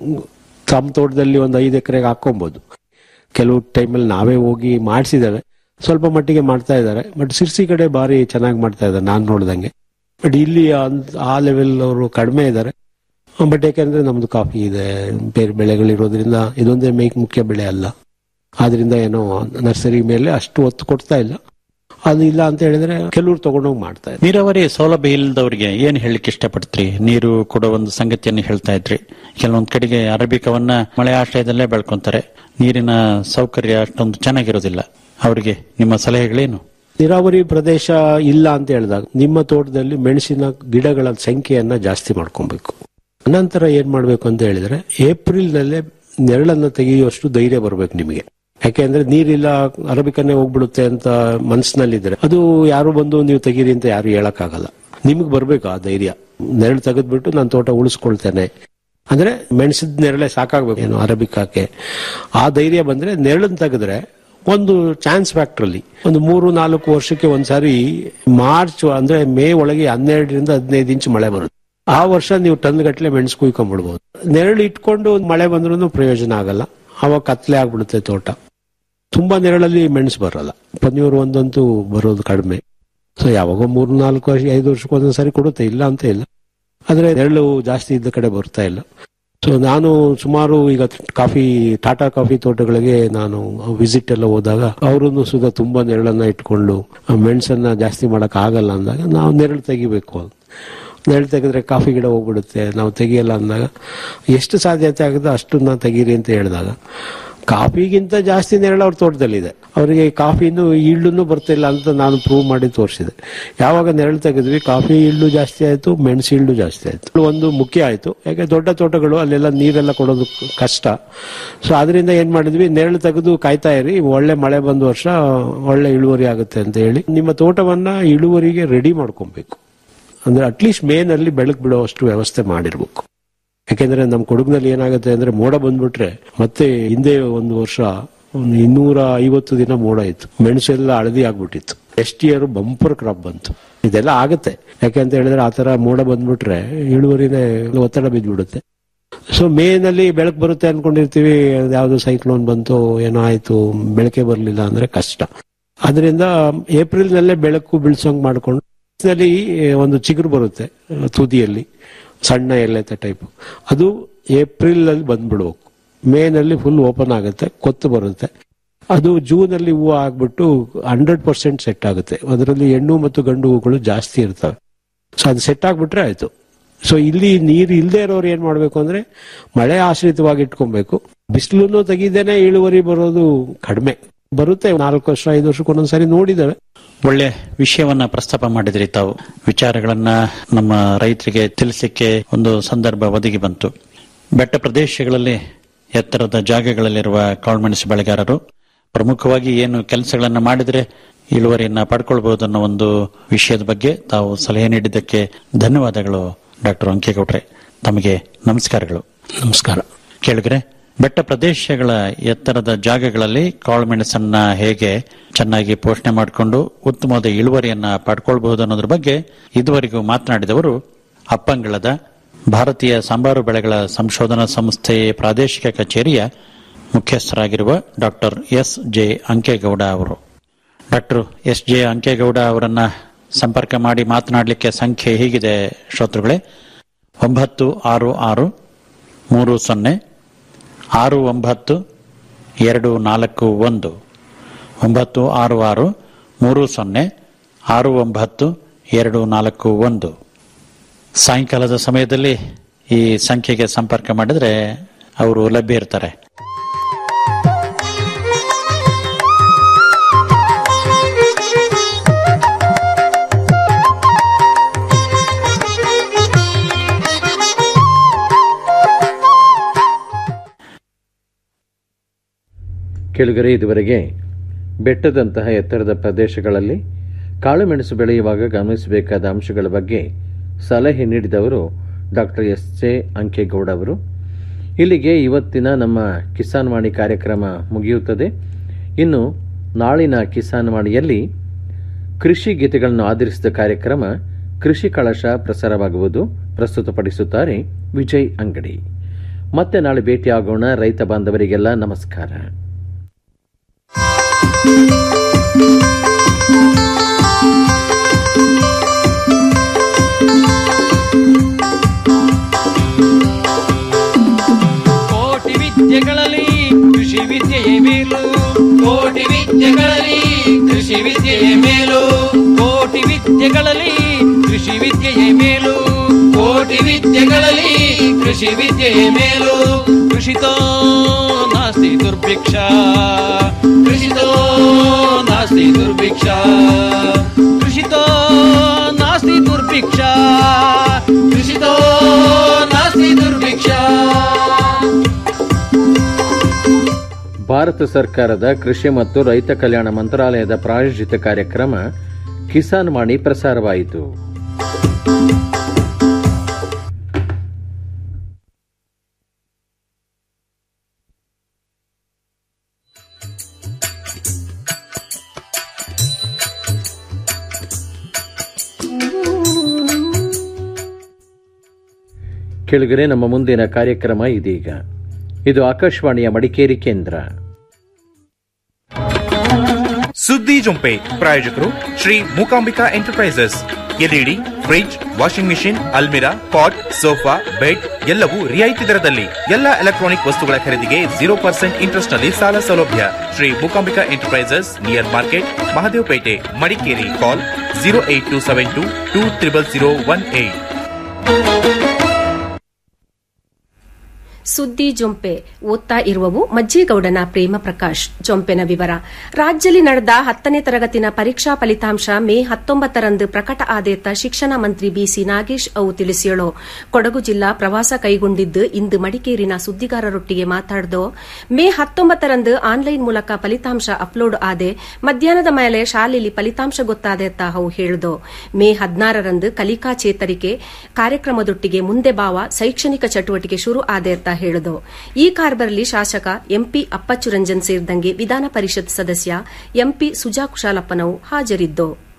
ತಮ್ಮ ತೋಟದಲ್ಲಿ ಒಂದು ಐದು ಎಕರೆಗೆ ಹಾಕೊಬಹುದು ಕೆಲವು ಟೈಮಲ್ಲಿ ನಾವೇ ಹೋಗಿ ಮಾಡಿಸಿದ್ದೇವೆ ಸ್ವಲ್ಪ ಮಟ್ಟಿಗೆ ಮಾಡ್ತಾ ಇದ್ದಾರೆ ಬಟ್ ಸಿರ್ಸಿ ಕಡೆ ಬಾರಿ ಚೆನ್ನಾಗಿ ಮಾಡ್ತಾ ಇದ್ದಾರೆ ನಾನ್ ನೋಡ್ದಂಗೆ ಬಟ್ ಇಲ್ಲಿ ಅಂತ್- ಆ ಲೆವೆಲ್ ಅವರು ಕಡಿಮೆ ಇದ್ದಾರೆ ಬಟ್ ಯಾಕಂದ್ರೆ ನಮ್ದು ಕಾಫಿ ಇದೆ ಬೇರೆ ಬೆಳೆಗಳಿರೋದ್ರಿಂದ ಇದೊಂದೇ ಮೇಕ್ ಮುಖ್ಯ ಬೆಳೆ ಅಲ್ಲ ಆದ್ರಿಂದ ಏನೋ ನರ್ಸರಿ ಮೇಲೆ ಅಷ್ಟು ಒತ್ತು ಕೊಡ್ತಾ ಇಲ್ಲ ಅದು ಇಲ್ಲ ಅಂತ ಹೇಳಿದ್ರೆ ಕೆಲವ್ರು ತಗೊಂಡೋಗಿ ಮಾಡ್ತಾ ಇದ್ದಾರೆ ನೀರಾವರಿ ಸೌಲಭ್ಯ ಇಲ್ಲದವರಿಗೆ ಏನ್ ಹೇಳಲಿಕ್ಕೆ ಇಷ್ಟಪಡ್ತೀರಿ ನೀರು ಕೊಡೋ ಒಂದು ಸಂಗತಿಯನ್ನು ಹೇಳ್ತಾ ಇದ್ರಿ ಕೆಲವೊಂದ್ ಕಡೆಗೆ ಅರಬಿಕವನ್ನ ಮಳೆ ಆಶ್ರಯದಲ್ಲೇ ಬೆಳ್ಕೊಂತಾರೆ ನೀರಿನ ಸೌಕರ್ಯ ಅಷ್ಟೊಂದು ಚೆನ್ನಾಗಿರೋದಿಲ್ಲ ಅವರಿಗೆ ನಿಮ್ಮ ಸಲಹೆಗಳೇನು ನೀರಾವರಿ ಪ್ರದೇಶ ಇಲ್ಲ ಅಂತ ಹೇಳಿದಾಗ ನಿಮ್ಮ ತೋಟದಲ್ಲಿ ಮೆಣಸಿನ ಗಿಡಗಳ ಸಂಖ್ಯೆಯನ್ನ ಜಾಸ್ತಿ ಮಾಡ್ಕೊಬೇಕು ನಂತರ ಏನ್ ಮಾಡ್ಬೇಕು ಅಂತ ಹೇಳಿದ್ರೆ ಏಪ್ರಿಲ್ ನಲ್ಲೇ ನೆರಳನ್ನ ತೆಗೆಯುವಷ್ಟು ಧೈರ್ಯ ಬರ್ಬೇಕು ನಿಮಗೆ ಯಾಕೆಂದ್ರೆ ನೀರಿಲ್ಲ ಅರಬಿಕನ್ನೇ ಹೋಗ್ಬಿಡುತ್ತೆ ಅಂತ ಮನಸ್ಸಿನಲ್ಲಿದ್ರೆ ಅದು ಯಾರು ಬಂದು ನೀವು ತೆಗೀರಿ ಅಂತ ಯಾರು ಹೇಳಕ್ಕಾಗಲ್ಲ ನಿಮ್ಗೆ ಬರ್ಬೇಕು ಆ ಧೈರ್ಯ ನೆರಳು ತೆಗೆದ್ಬಿಟ್ಟು ನಾನು ತೋಟ ಉಳಿಸ್ಕೊಳ್ತೇನೆ ಅಂದ್ರೆ ಮೆಣಸಿದ ನೆರಳೆ ಸಾಕಾಗ್ಬೇಕು ಏನು ಅರಬಿಕಾಕ್ಕೆ ಆ ಧೈರ್ಯ ಬಂದ್ರೆ ನೆರಳನ್ನ ತೆಗೆದ್ರೆ ಒಂದು ಚಾನ್ಸ್ ಫ್ಯಾಕ್ಟ್ರಲ್ಲಿ ಒಂದು ಮೂರು ನಾಲ್ಕು ವರ್ಷಕ್ಕೆ ಒಂದ್ಸಾರಿ ಮಾರ್ಚ್ ಅಂದ್ರೆ ಮೇ ಒಳಗೆ ಹನ್ನೆರಡರಿಂದ ಹದಿನೈದು ಇಂಚ್ ಮಳೆ ಬರುತ್ತೆ ಆ ವರ್ಷ ನೀವು ಟನ್ ಗಟ್ಟಲೆ ಮೆಣಸು ಕುಯ್ಕೊಂಡ್ಬಿಡ್ಬೋದು ನೆರಳು ಇಟ್ಕೊಂಡು ಮಳೆ ಬಂದ್ರೂ ಪ್ರಯೋಜನ ಆಗಲ್ಲ ಅವಾಗ ಕತ್ಲೆ ಆಗ್ಬಿಡುತ್ತೆ ತೋಟ ತುಂಬಾ ನೆರಳಲ್ಲಿ ಮೆಣಸು ಬರಲ್ಲ ಪನ್ನೀರು ಒಂದಂತೂ ಬರೋದು ಕಡಿಮೆ ಸೊ ಯಾವಾಗ ಮೂರು ನಾಲ್ಕು ವರ್ಷ ಐದು ವರ್ಷಕ್ಕೆ ಒಂದೊಂದ್ಸರಿ ಕೊಡುತ್ತೆ ಇಲ್ಲ ಅಂತ ಇಲ್ಲ ಆದ್ರೆ ನೆರಳು ಜಾಸ್ತಿ ಇದ್ದ ಕಡೆ ಬರ್ತಾ ಇಲ್ಲ ಸೊ ನಾನು ಸುಮಾರು ಈಗ ಕಾಫಿ ಟಾಟಾ ಕಾಫಿ ತೋಟಗಳಿಗೆ ನಾನು ವಿಸಿಟ್ ಎಲ್ಲ ಹೋದಾಗ ಅವರನ್ನು ಸುಧಾ ತುಂಬಾ ನೆರಳನ್ನ ಇಟ್ಕೊಂಡು ಆ ಮೆಣಸನ್ನ ಜಾಸ್ತಿ ಮಾಡಕ್ ಆಗಲ್ಲ ಅಂದಾಗ ನಾವು ನೆರಳು ತೆಗಿಬೇಕು ನೆರಳು ತೆಗೆದ್ರೆ ಕಾಫಿ ಗಿಡ ಹೋಗ್ಬಿಡುತ್ತೆ ನಾವು ತೆಗಿಯಲ್ಲ ಅಂದಾಗ ಎಷ್ಟು ಸಾಧ್ಯತೆ ಆಗುತ್ತೋ ಅಷ್ಟನ್ನ ತೆಗೀರಿ ಅಂತ ಹೇಳಿದಾಗ ಕಾಫಿಗಿಂತ ಜಾಸ್ತಿ ನೆರಳು ಅವ್ರ ತೋಟದಲ್ಲಿದೆ ಅವರಿಗೆ ಕಾಫಿನೂ ಈಳ್ಳು ಬರ್ತಿಲ್ಲ ಅಂತ ನಾನು ಪ್ರೂವ್ ಮಾಡಿ ತೋರಿಸಿದೆ ಯಾವಾಗ ನೆರಳು ತೆಗೆದ್ವಿ ಕಾಫಿ ಈಳ್ಳು ಜಾಸ್ತಿ ಆಯ್ತು ಮೆಣಸು ಈಳ್ಳು ಜಾಸ್ತಿ ಆಯ್ತು ಒಂದು ಮುಖ್ಯ ಆಯ್ತು ಯಾಕೆ ದೊಡ್ಡ ತೋಟಗಳು ಅಲ್ಲೆಲ್ಲ ನೀರೆಲ್ಲ ಕೊಡೋದು ಕಷ್ಟ ಸೊ ಅದರಿಂದ ಏನ್ ಮಾಡಿದ್ವಿ ನೆರಳು ತೆಗೆದು ಕಾಯ್ತಾ ಇರಿ ಒಳ್ಳೆ ಮಳೆ ಬಂದ ವರ್ಷ ಒಳ್ಳೆ ಇಳುವರಿ ಆಗುತ್ತೆ ಅಂತ ಹೇಳಿ ನಿಮ್ಮ ತೋಟವನ್ನ ಇಳುವರಿಗೆ ರೆಡಿ ಮಾಡ್ಕೊಬೇಕು ಅಂದ್ರೆ ಅಟ್ಲೀಸ್ಟ್ ಮೇನಲ್ಲಿ ಬೆಳಕು ಬಿಡುವಷ್ಟು ವ್ಯವಸ್ಥೆ ಮಾಡಿರ್ಬೇಕು ಯಾಕೆಂದ್ರೆ ನಮ್ಮ ಕೊಡಗಿನಲ್ಲಿ ಏನಾಗುತ್ತೆ ಅಂದ್ರೆ ಮೋಡ ಬಂದ್ಬಿಟ್ರೆ ಮತ್ತೆ ಹಿಂದೆ ಒಂದು ವರ್ಷ ಒಂದು ಇನ್ನೂರ ಐವತ್ತು ದಿನ ಮೋಡ ಇತ್ತು ಮೆಣಸು ಎಲ್ಲ ಹಳದಿ ಆಗ್ಬಿಟ್ಟಿತ್ತು ನೆಕ್ಸ್ಟ್ ಇಯರ್ ಬಂಪರ್ ಕ್ರಾಪ್ ಬಂತು ಇದೆಲ್ಲ ಆಗುತ್ತೆ ಯಾಕೆಂತ ಹೇಳಿದ್ರೆ ಆತರ ಮೋಡ ಬಂದ್ಬಿಟ್ರೆ ಇಳುವರಿನೇ ಒತ್ತಡ ಬಿದ್ದ್ಬಿಡುತ್ತೆ ಸೊ ಮೇನಲ್ಲಿ ಬೆಳಕು ಬರುತ್ತೆ ಅನ್ಕೊಂಡಿರ್ತೀವಿ ಯಾವ್ದೋ ಸೈಕ್ಲೋನ್ ಬಂತು ಏನೋ ಆಯ್ತು ಬೆಳಕೆ ಬರ್ಲಿಲ್ಲ ಅಂದ್ರೆ ಕಷ್ಟ ಅದರಿಂದ ಏಪ್ರಿಲ್ ನಲ್ಲೇ ಬೆಳಕು ಬೀಳ್ಸೋಂಗ್ ಮಾಡ್ಕೊಂಡು ನಲ್ಲಿ ಒಂದು ಚಿಗುರು ಬರುತ್ತೆ ಆ, ತುದಿಯಲ್ಲಿ ಸಣ್ಣ ಎಲೆತ ಟೈಪ್ ಅದು ಏಪ್ರಿಲ್ ಅಲ್ಲಿ ಬಂದ್ಬಿಡ್ಬೇಕು ಮೇ ನಲ್ಲಿ ಫುಲ್ ಓಪನ್ ಆಗುತ್ತೆ ಕೊತ್ತು ಬರುತ್ತೆ ಅದು ಜೂನ್ ಅಲ್ಲಿ ಹೂವು ಆಗ್ಬಿಟ್ಟು ಹಂಡ್ರೆಡ್ ಪರ್ಸೆಂಟ್ ಸೆಟ್ ಆಗುತ್ತೆ ಅದರಲ್ಲಿ ಹೆಣ್ಣು ಮತ್ತು ಗಂಡು ಹೂಗಳು ಜಾಸ್ತಿ ಇರ್ತವೆ ಸೊ ಅದು ಸೆಟ್ ಆಗ್ಬಿಟ್ರೆ ಆಯ್ತು ಸೊ ಇಲ್ಲಿ ನೀರು ಇಲ್ಲದೆ ಇರೋರು ಏನ್ ಮಾಡ್ಬೇಕು ಅಂದ್ರೆ ಮಳೆ ಆಶ್ರಿತವಾಗಿ ಇಟ್ಕೊಬೇಕು ಬಿಸಿಲನ್ನು ತೆಗಿದೇನೆ ಇಳುವರಿ ಬರೋದು ಕಡಿಮೆ ಬರುತ್ತೆ ನಾಲ್ಕು ವರ್ಷ ಐದು ವರ್ಷಕ್ಕೊಂದೊಂದ್ಸರಿ ನೋಡಿದಾವೆ ಒಳ್ಳೆ ವಿಷಯವನ್ನ ಪ್ರಸ್ತಾಪ ಮಾಡಿದ್ರಿ ತಾವು ವಿಚಾರಗಳನ್ನ ನಮ್ಮ ರೈತರಿಗೆ ತಿಳಿಸಲಿಕ್ಕೆ ಒಂದು ಸಂದರ್ಭ ಒದಗಿ ಬಂತು ಬೆಟ್ಟ ಪ್ರದೇಶಗಳಲ್ಲಿ ಎತ್ತರದ ಜಾಗಗಳಲ್ಲಿರುವ ಕಾಳುಮೆಣಸು ಬೆಳೆಗಾರರು ಪ್ರಮುಖವಾಗಿ ಏನು ಕೆಲಸಗಳನ್ನ ಮಾಡಿದ್ರೆ ಇಳುವರಿಯನ್ನ ಪಡ್ಕೊಳ್ಬಹುದು ಅನ್ನೋ ಒಂದು ವಿಷಯದ ಬಗ್ಗೆ ತಾವು ಸಲಹೆ ನೀಡಿದ್ದಕ್ಕೆ ಧನ್ಯವಾದಗಳು ಡಾಕ್ಟರ್ ಅಂಕೇಗೌಡ್ರೆ ತಮಗೆ ನಮಸ್ಕಾರಗಳು ನಮಸ್ಕಾರ ಕೇಳಿದ್ರೆ ಬೆಟ್ಟ ಪ್ರದೇಶಗಳ ಎತ್ತರದ ಜಾಗಗಳಲ್ಲಿ ಕಾಳುಮೆಣಸನ್ನ ಹೇಗೆ ಚೆನ್ನಾಗಿ ಪೋಷಣೆ ಮಾಡಿಕೊಂಡು ಉತ್ತಮವಾದ ಇಳುವರಿಯನ್ನ ಪಡ್ಕೊಳ್ಬಹುದು ಅನ್ನೋದ್ರ ಬಗ್ಗೆ ಇದುವರೆಗೂ ಮಾತನಾಡಿದವರು ಅಪ್ಪಂಗಳದ ಭಾರತೀಯ ಸಾಂಬಾರು ಬೆಳೆಗಳ ಸಂಶೋಧನಾ ಸಂಸ್ಥೆ ಪ್ರಾದೇಶಿಕ ಕಚೇರಿಯ ಮುಖ್ಯಸ್ಥರಾಗಿರುವ ಡಾಕ್ಟರ್ ಎಸ್ ಜೆ ಅಂಕೇಗೌಡ ಅವರು ಡಾಕ್ಟರ್ ಎಸ್ ಜೆ ಅಂಕೇಗೌಡ ಅವರನ್ನ ಸಂಪರ್ಕ ಮಾಡಿ ಮಾತನಾಡಲಿಕ್ಕೆ ಸಂಖ್ಯೆ ಹೀಗಿದೆ ಶ್ರೋತೃಗಳೇ ಒಂಬತ್ತು ಆರು ಆರು ಮೂರು ಸೊನ್ನೆ ಆರು ಒಂಬತ್ತು ಎರಡು ನಾಲ್ಕು ಒಂದು ಒಂಬತ್ತು ಆರು ಆರು ಮೂರು ಸೊನ್ನೆ ಆರು ಒಂಬತ್ತು ಎರಡು ನಾಲ್ಕು ಒಂದು ಸಾಯಂಕಾಲದ ಸಮಯದಲ್ಲಿ ಈ ಸಂಖ್ಯೆಗೆ ಸಂಪರ್ಕ ಮಾಡಿದ್ರೆ ಅವರು ಲಭ್ಯ ಇರ್ತಾರೆ ಕೆಳಗರೆ ಇದುವರೆಗೆ ಬೆಟ್ಟದಂತಹ ಎತ್ತರದ ಪ್ರದೇಶಗಳಲ್ಲಿ ಕಾಳುಮೆಣಸು ಬೆಳೆಯುವಾಗ ಗಮನಿಸಬೇಕಾದ ಅಂಶಗಳ ಬಗ್ಗೆ ಸಲಹೆ ನೀಡಿದವರು ಡಾಕ್ಟರ್ ಎಸ್ ಜೆ ಅಂಕೇಗೌಡ ಅವರು ಇಲ್ಲಿಗೆ ಇವತ್ತಿನ ನಮ್ಮ ಕಿಸಾನ್ ವಾಣಿ ಕಾರ್ಯಕ್ರಮ ಮುಗಿಯುತ್ತದೆ ಇನ್ನು ನಾಳಿನ ಕಿಸಾನ್ ವಾಣಿಯಲ್ಲಿ ಕೃಷಿ ಗೀತೆಗಳನ್ನು ಆಧರಿಸಿದ ಕಾರ್ಯಕ್ರಮ ಕೃಷಿ ಕಳಶ ಪ್ರಸಾರವಾಗುವುದು ಪ್ರಸ್ತುತಪಡಿಸುತ್ತಾರೆ ವಿಜಯ್ ಅಂಗಡಿ ಮತ್ತೆ ನಾಳೆ ಭೇಟಿಯಾಗೋಣ ರೈತ ಬಾಂಧವರಿಗೆಲ್ಲ ನಮಸ್ಕಾರ ಕೋಟಿ ವಿದ್ಯೆಗಳಲ್ಲಿ ಕೃಷಿ ವಿದ್ಯೆಯೇ ಮೇಲು ಕೋಟಿ ವಿದ್ಯೆಗಳಲ್ಲಿ ಕೃಷಿ ವಿದ್ಯೆಯೇ ಮೇಲು ಕೋಟಿ ವಿದ್ಯೆಗಳಲ್ಲಿ ಕೃಷಿ ವಿದ್ಯೆಯೇ ಮೇಲು ಕೋಟಿ ವಿದ್ಯೆಗಳಲ್ಲಿ ಕೃಷಿ ವಿದ್ಯೆಯೇ ಮೇಲು ಕೃಷಿತೋ ನಾಸ್ತಿ ದುರ್ಭಿಕ್ಷ ಕೃಷಿತೋ ನಾಸ್ತಿ ದುರ್ಭಿಕ್ಷ ಕೃಷಿತೋ ನಾಸ್ತಿ ದುರ್ಭಿಕ್ಷ ಕೃಷಿತೋ ನಾಸ್ತಿ ದುರ್ಭಿಕ್ಷ ಭಾರತ ಸರ್ಕಾರದ ಕೃಷಿ ಮತ್ತು ರೈತ ಕಲ್ಯಾಣ ಮಂತ್ರಾಲಯದ ಪ್ರಾಯೋಜಿತ ಕಾರ್ಯಕ್ರಮ ಕಿಸಾನ್ ವಾಣಿ ಪ್ರಸಾರವಾಯಿತು ಕೆಳಗರೆ ನಮ್ಮ ಮುಂದಿನ ಕಾರ್ಯಕ್ರಮ ಇದೀಗ ಇದು ಆಕಾಶವಾಣಿಯ ಮಡಿಕೇರಿ ಕೇಂದ್ರ ಸುದ್ದಿ ಜೊಂಪೆ ಪ್ರಾಯೋಜಕರು Shri Mookambika enterprises LED fridge washing machine ಅಲ್ಮಿರಾ ಪಾಟ್ ಸೋಫಾ ಬೆಡ್ ಎಲ್ಲವೂ ರಿಯಾಯಿತಿ ದರದಲ್ಲಿ ಎಲ್ಲ ಎಲೆಕ್ಟ್ರಾನಿಕ್ ವಸ್ತುಗಳ ಖರೀದಿಗೆ ಜೀರೋ ಪರ್ಸೆಂಟ್ ಇಂಟ್ರೆಸ್ಟ್ ನಲ್ಲಿ ಸಾಲ ಸೌಲಭ್ಯ Shri Mookambika enterprises near market Mahadevapete Madikeri call zero eight two seven two two triple zero one eight ಸುದ್ದಿ ಜೊಂಪೆ ಓದ್ತಾ ಇರುವವು ಮಜ್ಜೇಗೌಡನ ಪ್ರೇಮ ಪ್ರಕಾಶ್ ಜೊಂಪೆನ ವಿವರ ರಾಜ್ಯದಲ್ಲಿ ನಡೆದ ಹತ್ತನೇ ತರಗತಿನ ಪರೀಕ್ಷಾ ಫಲಿತಾಂಶ ಮೇ ಹತ್ತೊಂಬತ್ತರಂದು ಪ್ರಕಟ ಆದೇತ ಶಿಕ್ಷಣ ಮಂತ್ರಿ ಬಿಸಿ ನಾಗೇಶ್ ಅವು ತಿಳಿಸಿಯಳು ಕೊಡಗು ಜಿಲ್ಲಾ ಪ್ರವಾಸ ಕೈಗೊಂಡಿದ್ದು ಇಂದು ಮಡಿಕೇರಿನ ಸುದ್ದಿಗಾರರೊಟ್ಟಿಗೆ ಮಾತಾಡಿದು ಮೇ ಹತ್ತೊಂಬತ್ತರಂದು ಆನ್ಲೈನ್ ಮೂಲಕ ಫಲಿತಾಂಶ ಅಪ್ಲೋಡ್ ಆದೆ ಮಧ್ಯಾಹ್ನದ ಮೇಲೆ ಶಾಲೆಯಲ್ಲಿ ಫಲಿತಾಂಶ ಗೊತ್ತಾದೇತ ಅವು ಹೇಳಿದು ಮೇ ಹದಿನಾರರಂದು ಕಲಿಕಾ ಚೇತರಿಕೆ ಕಾರ್ಯಕ್ರಮದೊಟ್ಟಿಗೆ ಮುಂದೆ ಬಾವ ಶೈಕ್ಷಣಿಕ ಚಟುವಟಿಕೆ ಶುರು ಆದೇತ ಹೇಳಿದು ಈ ಕಾರ್ಬರಲ್ಲಿ ಶಾಸಕ ಎಂಪಿ ಅಪ್ಪಚ್ಚು ರಂಜನ್ ಸೇರಿದಂಗೆ ವಿಧಾನ ಪರಿಷತ್ ಸದಸ್ಯ ಎಂಪಿ ಸುಜಾ ಕುಶಾಲಪ್ಪನವು ಹಾಜರಿದ್ದು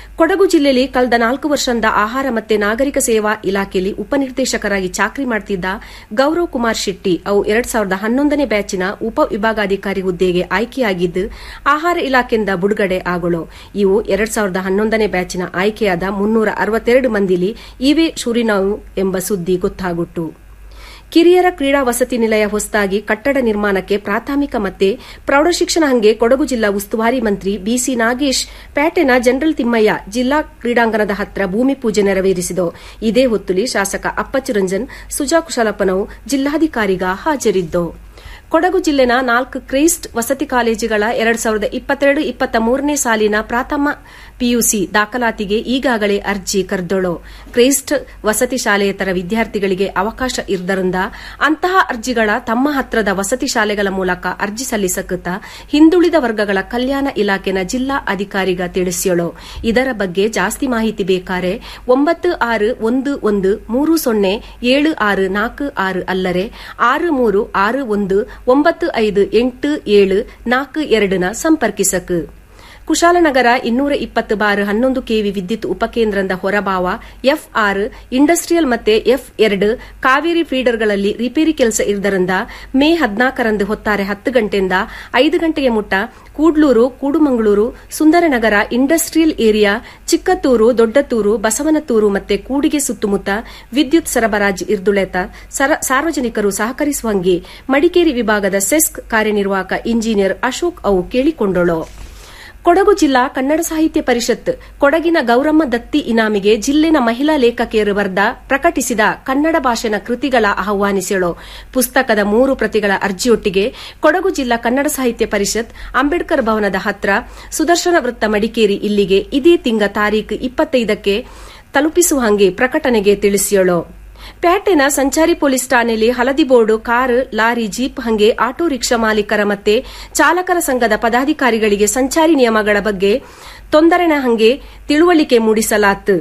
ಕೊಡಗು ಜಿಲ್ಲೆಯಲ್ಲಿ ಕಳೆದ ನಾಲ್ಕು ವರ್ಷದಿಂದ ಆಹಾರ ಮತ್ತೆ ನಾಗರಿಕ ಸೇವಾ ಇಲಾಖೆಯಲ್ಲಿ ಉಪನಿರ್ದೇಶಕರಾಗಿ ಚಾಕರಿ ಮಾಡುತ್ತಿದ್ದ ಗೌರವ್ ಕುಮಾರ್ ಶೆಟ್ಟಿ ಅವು ಎರಡ್ ಸಾವಿರದ ಹನ್ನೊಂದನೇ ಬ್ಯಾಚಿನ ಉಪ ವಿಭಾಗಾಧಿಕಾರಿ ಹುದ್ದೆಗೆ ಆಯ್ಕೆಯಾಗಿದ್ದು ಆಹಾರ ಇಲಾಖೆಯಿಂದ ಬಿಡುಗಡೆ ಆಗೋಳು ಇವು ಎರಡ್ ಸಾವಿರದ ಹನ್ನೊಂದನೇ ಬ್ಯಾಚಿನ ಆಯ್ಕೆಯಾದ ಮುನ್ನೂರ ಅರವತ್ತೆರಡು ಮಂದಿಲಿ ಇವೆ ಶೂರಿನಾವು ಎಂಬ ಸುದ್ದಿ ಗೊತ್ತಾಗುಟ್ಟು ಕಿರಿಯರ ಕ್ರೀಡಾ ವಸತಿ ನಿಲಯ ಹೊಸದಾಗಿ ಕಟ್ಟಡ ನಿರ್ಮಾಣಕ್ಕೆ ಪ್ರಾಥಮಿಕ ಮತ್ತೆ ಪ್ರೌಢಶಿಕ್ಷಣ ಹಂಗೆ ಕೊಡಗು ಜಿಲ್ಲಾ ಉಸ್ತುವಾರಿ ಮಂತ್ರಿ ಬಿಸಿ ನಾಗೇಶ್ ಪೇಟೆನ ಜನರಲ್ ತಿಮ್ಮಯ್ಯ ಜಿಲ್ಲಾ ಕ್ರೀಡಾಂಗಣದ ಹತ್ರ ಭೂಮಿ ಪೂಜೆ ನೆರವೇರಿಸಿದರು ಇದೇ ಹೊತ್ತುಲಿ ಶಾಸಕ ಅಪ್ಪಚ್ಚುರಂಜನ್ ಸುಜಾ ಕುಶಲಪ್ಪನವು ಜಿಲ್ಲಾಧಿಕಾರಿಗ ಹಾಜರಿದ್ದು ಕೊಡಗು ಜಿಲ್ಲೆನ ನಾಲ್ಕು ಕ್ರೈಸ್ಟ್ ವಸತಿ ಕಾಲೇಜುಗಳ ಎರಡ್ ಸಾವಿರದ ಇಪ್ಪತ್ತೆರಡು ಇಪ್ಪತ್ತ ಮೂರನೇ ಸಾಲಿನ ಪ್ರಥಮ ಪಿಯುಸಿ ದಾಖಲಾತಿಗೆ ಈಗಾಗಲೇ ಅರ್ಜಿ ಕರೆದೊಳು ಕ್ರೈಸ್ಟ್ ವಸತಿ ಶಾಲೆಯೇತರ ವಿದ್ಯಾರ್ಥಿಗಳಿಗೆ ಅವಕಾಶ ಇದ್ದರಿಂದ ಅಂತಹ ಅರ್ಜಿಗಳ ತಮ್ಮ ಹತ್ರದ ವಸತಿ ಶಾಲೆಗಳ ಮೂಲಕ ಅರ್ಜಿ ಸಲ್ಲಿಸಕುತ್ತ ಹಿಂದುಳಿದ ವರ್ಗಗಳ ಕಲ್ಯಾಣ ಇಲಾಖೆನ ಜಿಲ್ಲಾ ಅಧಿಕಾರಿಗ ತಿಳಿಸ್ಯಳು ಇದರ ಬಗ್ಗೆ ಜಾಸ್ತಿ ಮಾಹಿತಿ ಬೇಕಾರೆ ಒಂಬತ್ತು ಆರು ಒಂದು ಒಂದು ಮೂರು ಸೊನ್ನೆ ಏಳು ಆರು ನಾಲ್ಕು ಆರು ಅಲ್ಲರೆ ಆರು ಮೂರು ಆರು ಒಂದು ಒಂಬತ್ತು ಐದು ಎಂಟು ಏಳು ನಾಲ್ಕು ಎರಡನ ಸಂಪರ್ಕಿಸಕು ಕುಶಾಲನಗರ ಇನ್ನೂರ ಇಪ್ಪತ್ತು ಬಾರ್ ಹನ್ನೊಂದು ಕೆವಿ ವಿದ್ಯುತ್ ಉಪಕೇಂದ್ರದ ಹೊರಭಾವ ಎಫ್ ಆರು ಇಂಡಸ್ಟ್ರಿಯಲ್ ಮತ್ತೆ ಎಫ್ ಎರಡು ಕಾವೇರಿ ಫೀಡರ್ಗಳಲ್ಲಿ ರಿಪೇರಿ ಕೆಲಸ ಇರುವುದರಿಂದ ಮೇ ಹದಿನಾಲ್ಕರಂದು ಹೊತ್ತಾರೆ ಹತ್ತು ಗಂಟೆಯಿಂದ ಐದು ಗಂಟೆಗೆ ಮುಟ್ಟ ಕೂಡ್ಲೂರು ಕೂಡುಮಂಗಳೂರು ಸುಂದರನಗರ ಇಂಡಸ್ಟ್ರಿಯಲ್ ಏರಿಯಾ ಚಿಕ್ಕತ್ತೂರು ದೊಡ್ಡತೂರು ಬಸವನತೂರು ಮತ್ತೆ ಕೂಡಿಗೆ ಸುತ್ತಮುತ್ತ ವಿದ್ಯುತ್ ಸರಬರಾಜು ಇರ್ದುಳೆತ ಸಾರ್ವಜನಿಕರು ಸಹಕರಿಸುವಂಗೆ ಮಡಿಕೇರಿ ವಿಭಾಗದ ಸೆಸ್ಕ್ ಕಾರ್ಯನಿರ್ವಾಹಕ ಇಂಜಿನಿಯರ್ ಅಶೋಕ್ ಅವು ಕೇಳಿಕೊಂಡಳು ಕೊಡಗು ಜಿಲ್ಲಾ ಕನ್ನಡ ಸಾಹಿತ್ಯ ಪರಿಷತ್ ಕೊಡಗಿನ ಗೌರಮ್ಮ ದತ್ತಿ ಇನಾಮಿಗೆ ಜಿಲ್ಲೆನ ಮಹಿಳಾ ಲೇಖಕಿಯರು ವರ್ದ ಪ್ರಕಟಿಸಿದ ಕನ್ನಡ ಭಾಷೆನ ಕೃತಿಗಳ ಆಹ್ವಾನಿಸಳು ಪುಸ್ತಕದ ಮೂರು ಪ್ರತಿಗಳ ಅರ್ಜಿಯೊಟ್ಟಿಗೆ ಕೊಡಗು ಜಿಲ್ಲಾ ಕನ್ನಡ ಸಾಹಿತ್ಯ ಪರಿಷತ್ ಅಂಬೇಡ್ಕರ್ ಭವನದ ಹತ್ರ ಸುದರ್ಶನ ವೃತ್ತ ಮಡಿಕೇರಿ ಇಲ್ಲಿಗೆ ಇದೇ ತಿಂಗ ತಾರೀಖು ಇಪ್ಪತ್ತೈದಕ್ಕೆ ತಲುಪಿಸುವ ಹಂಗೆ ಪ್ರಕಟಣೆಗೆ ತಿಳಿಸಿಯಳು ಪೇಟೆನ ಸಂಚಾರಿ ಪೊಲೀಸ್ ಠಾಣೆಯಲ್ಲಿ ಹಳದಿ ಬೋರ್ಡು ಕಾರು ಲಾರಿ ಜೀಪ್ ಹಂಗೆ ಆಟೋ ರಿಕ್ಷಾ ಮಾಲೀಕರ ಮತ್ತೆ ಚಾಲಕರ ಸಂಘದ ಪದಾಧಿಕಾರಿಗಳಿಗೆ ಸಂಚಾರಿ ನಿಯಮಗಳ ಬಗ್ಗೆ ತೊಂದರೆನ ಹಂಗೆ ತಿಳುವಳಿಕೆ ಮೂಡಿಸಲಾತು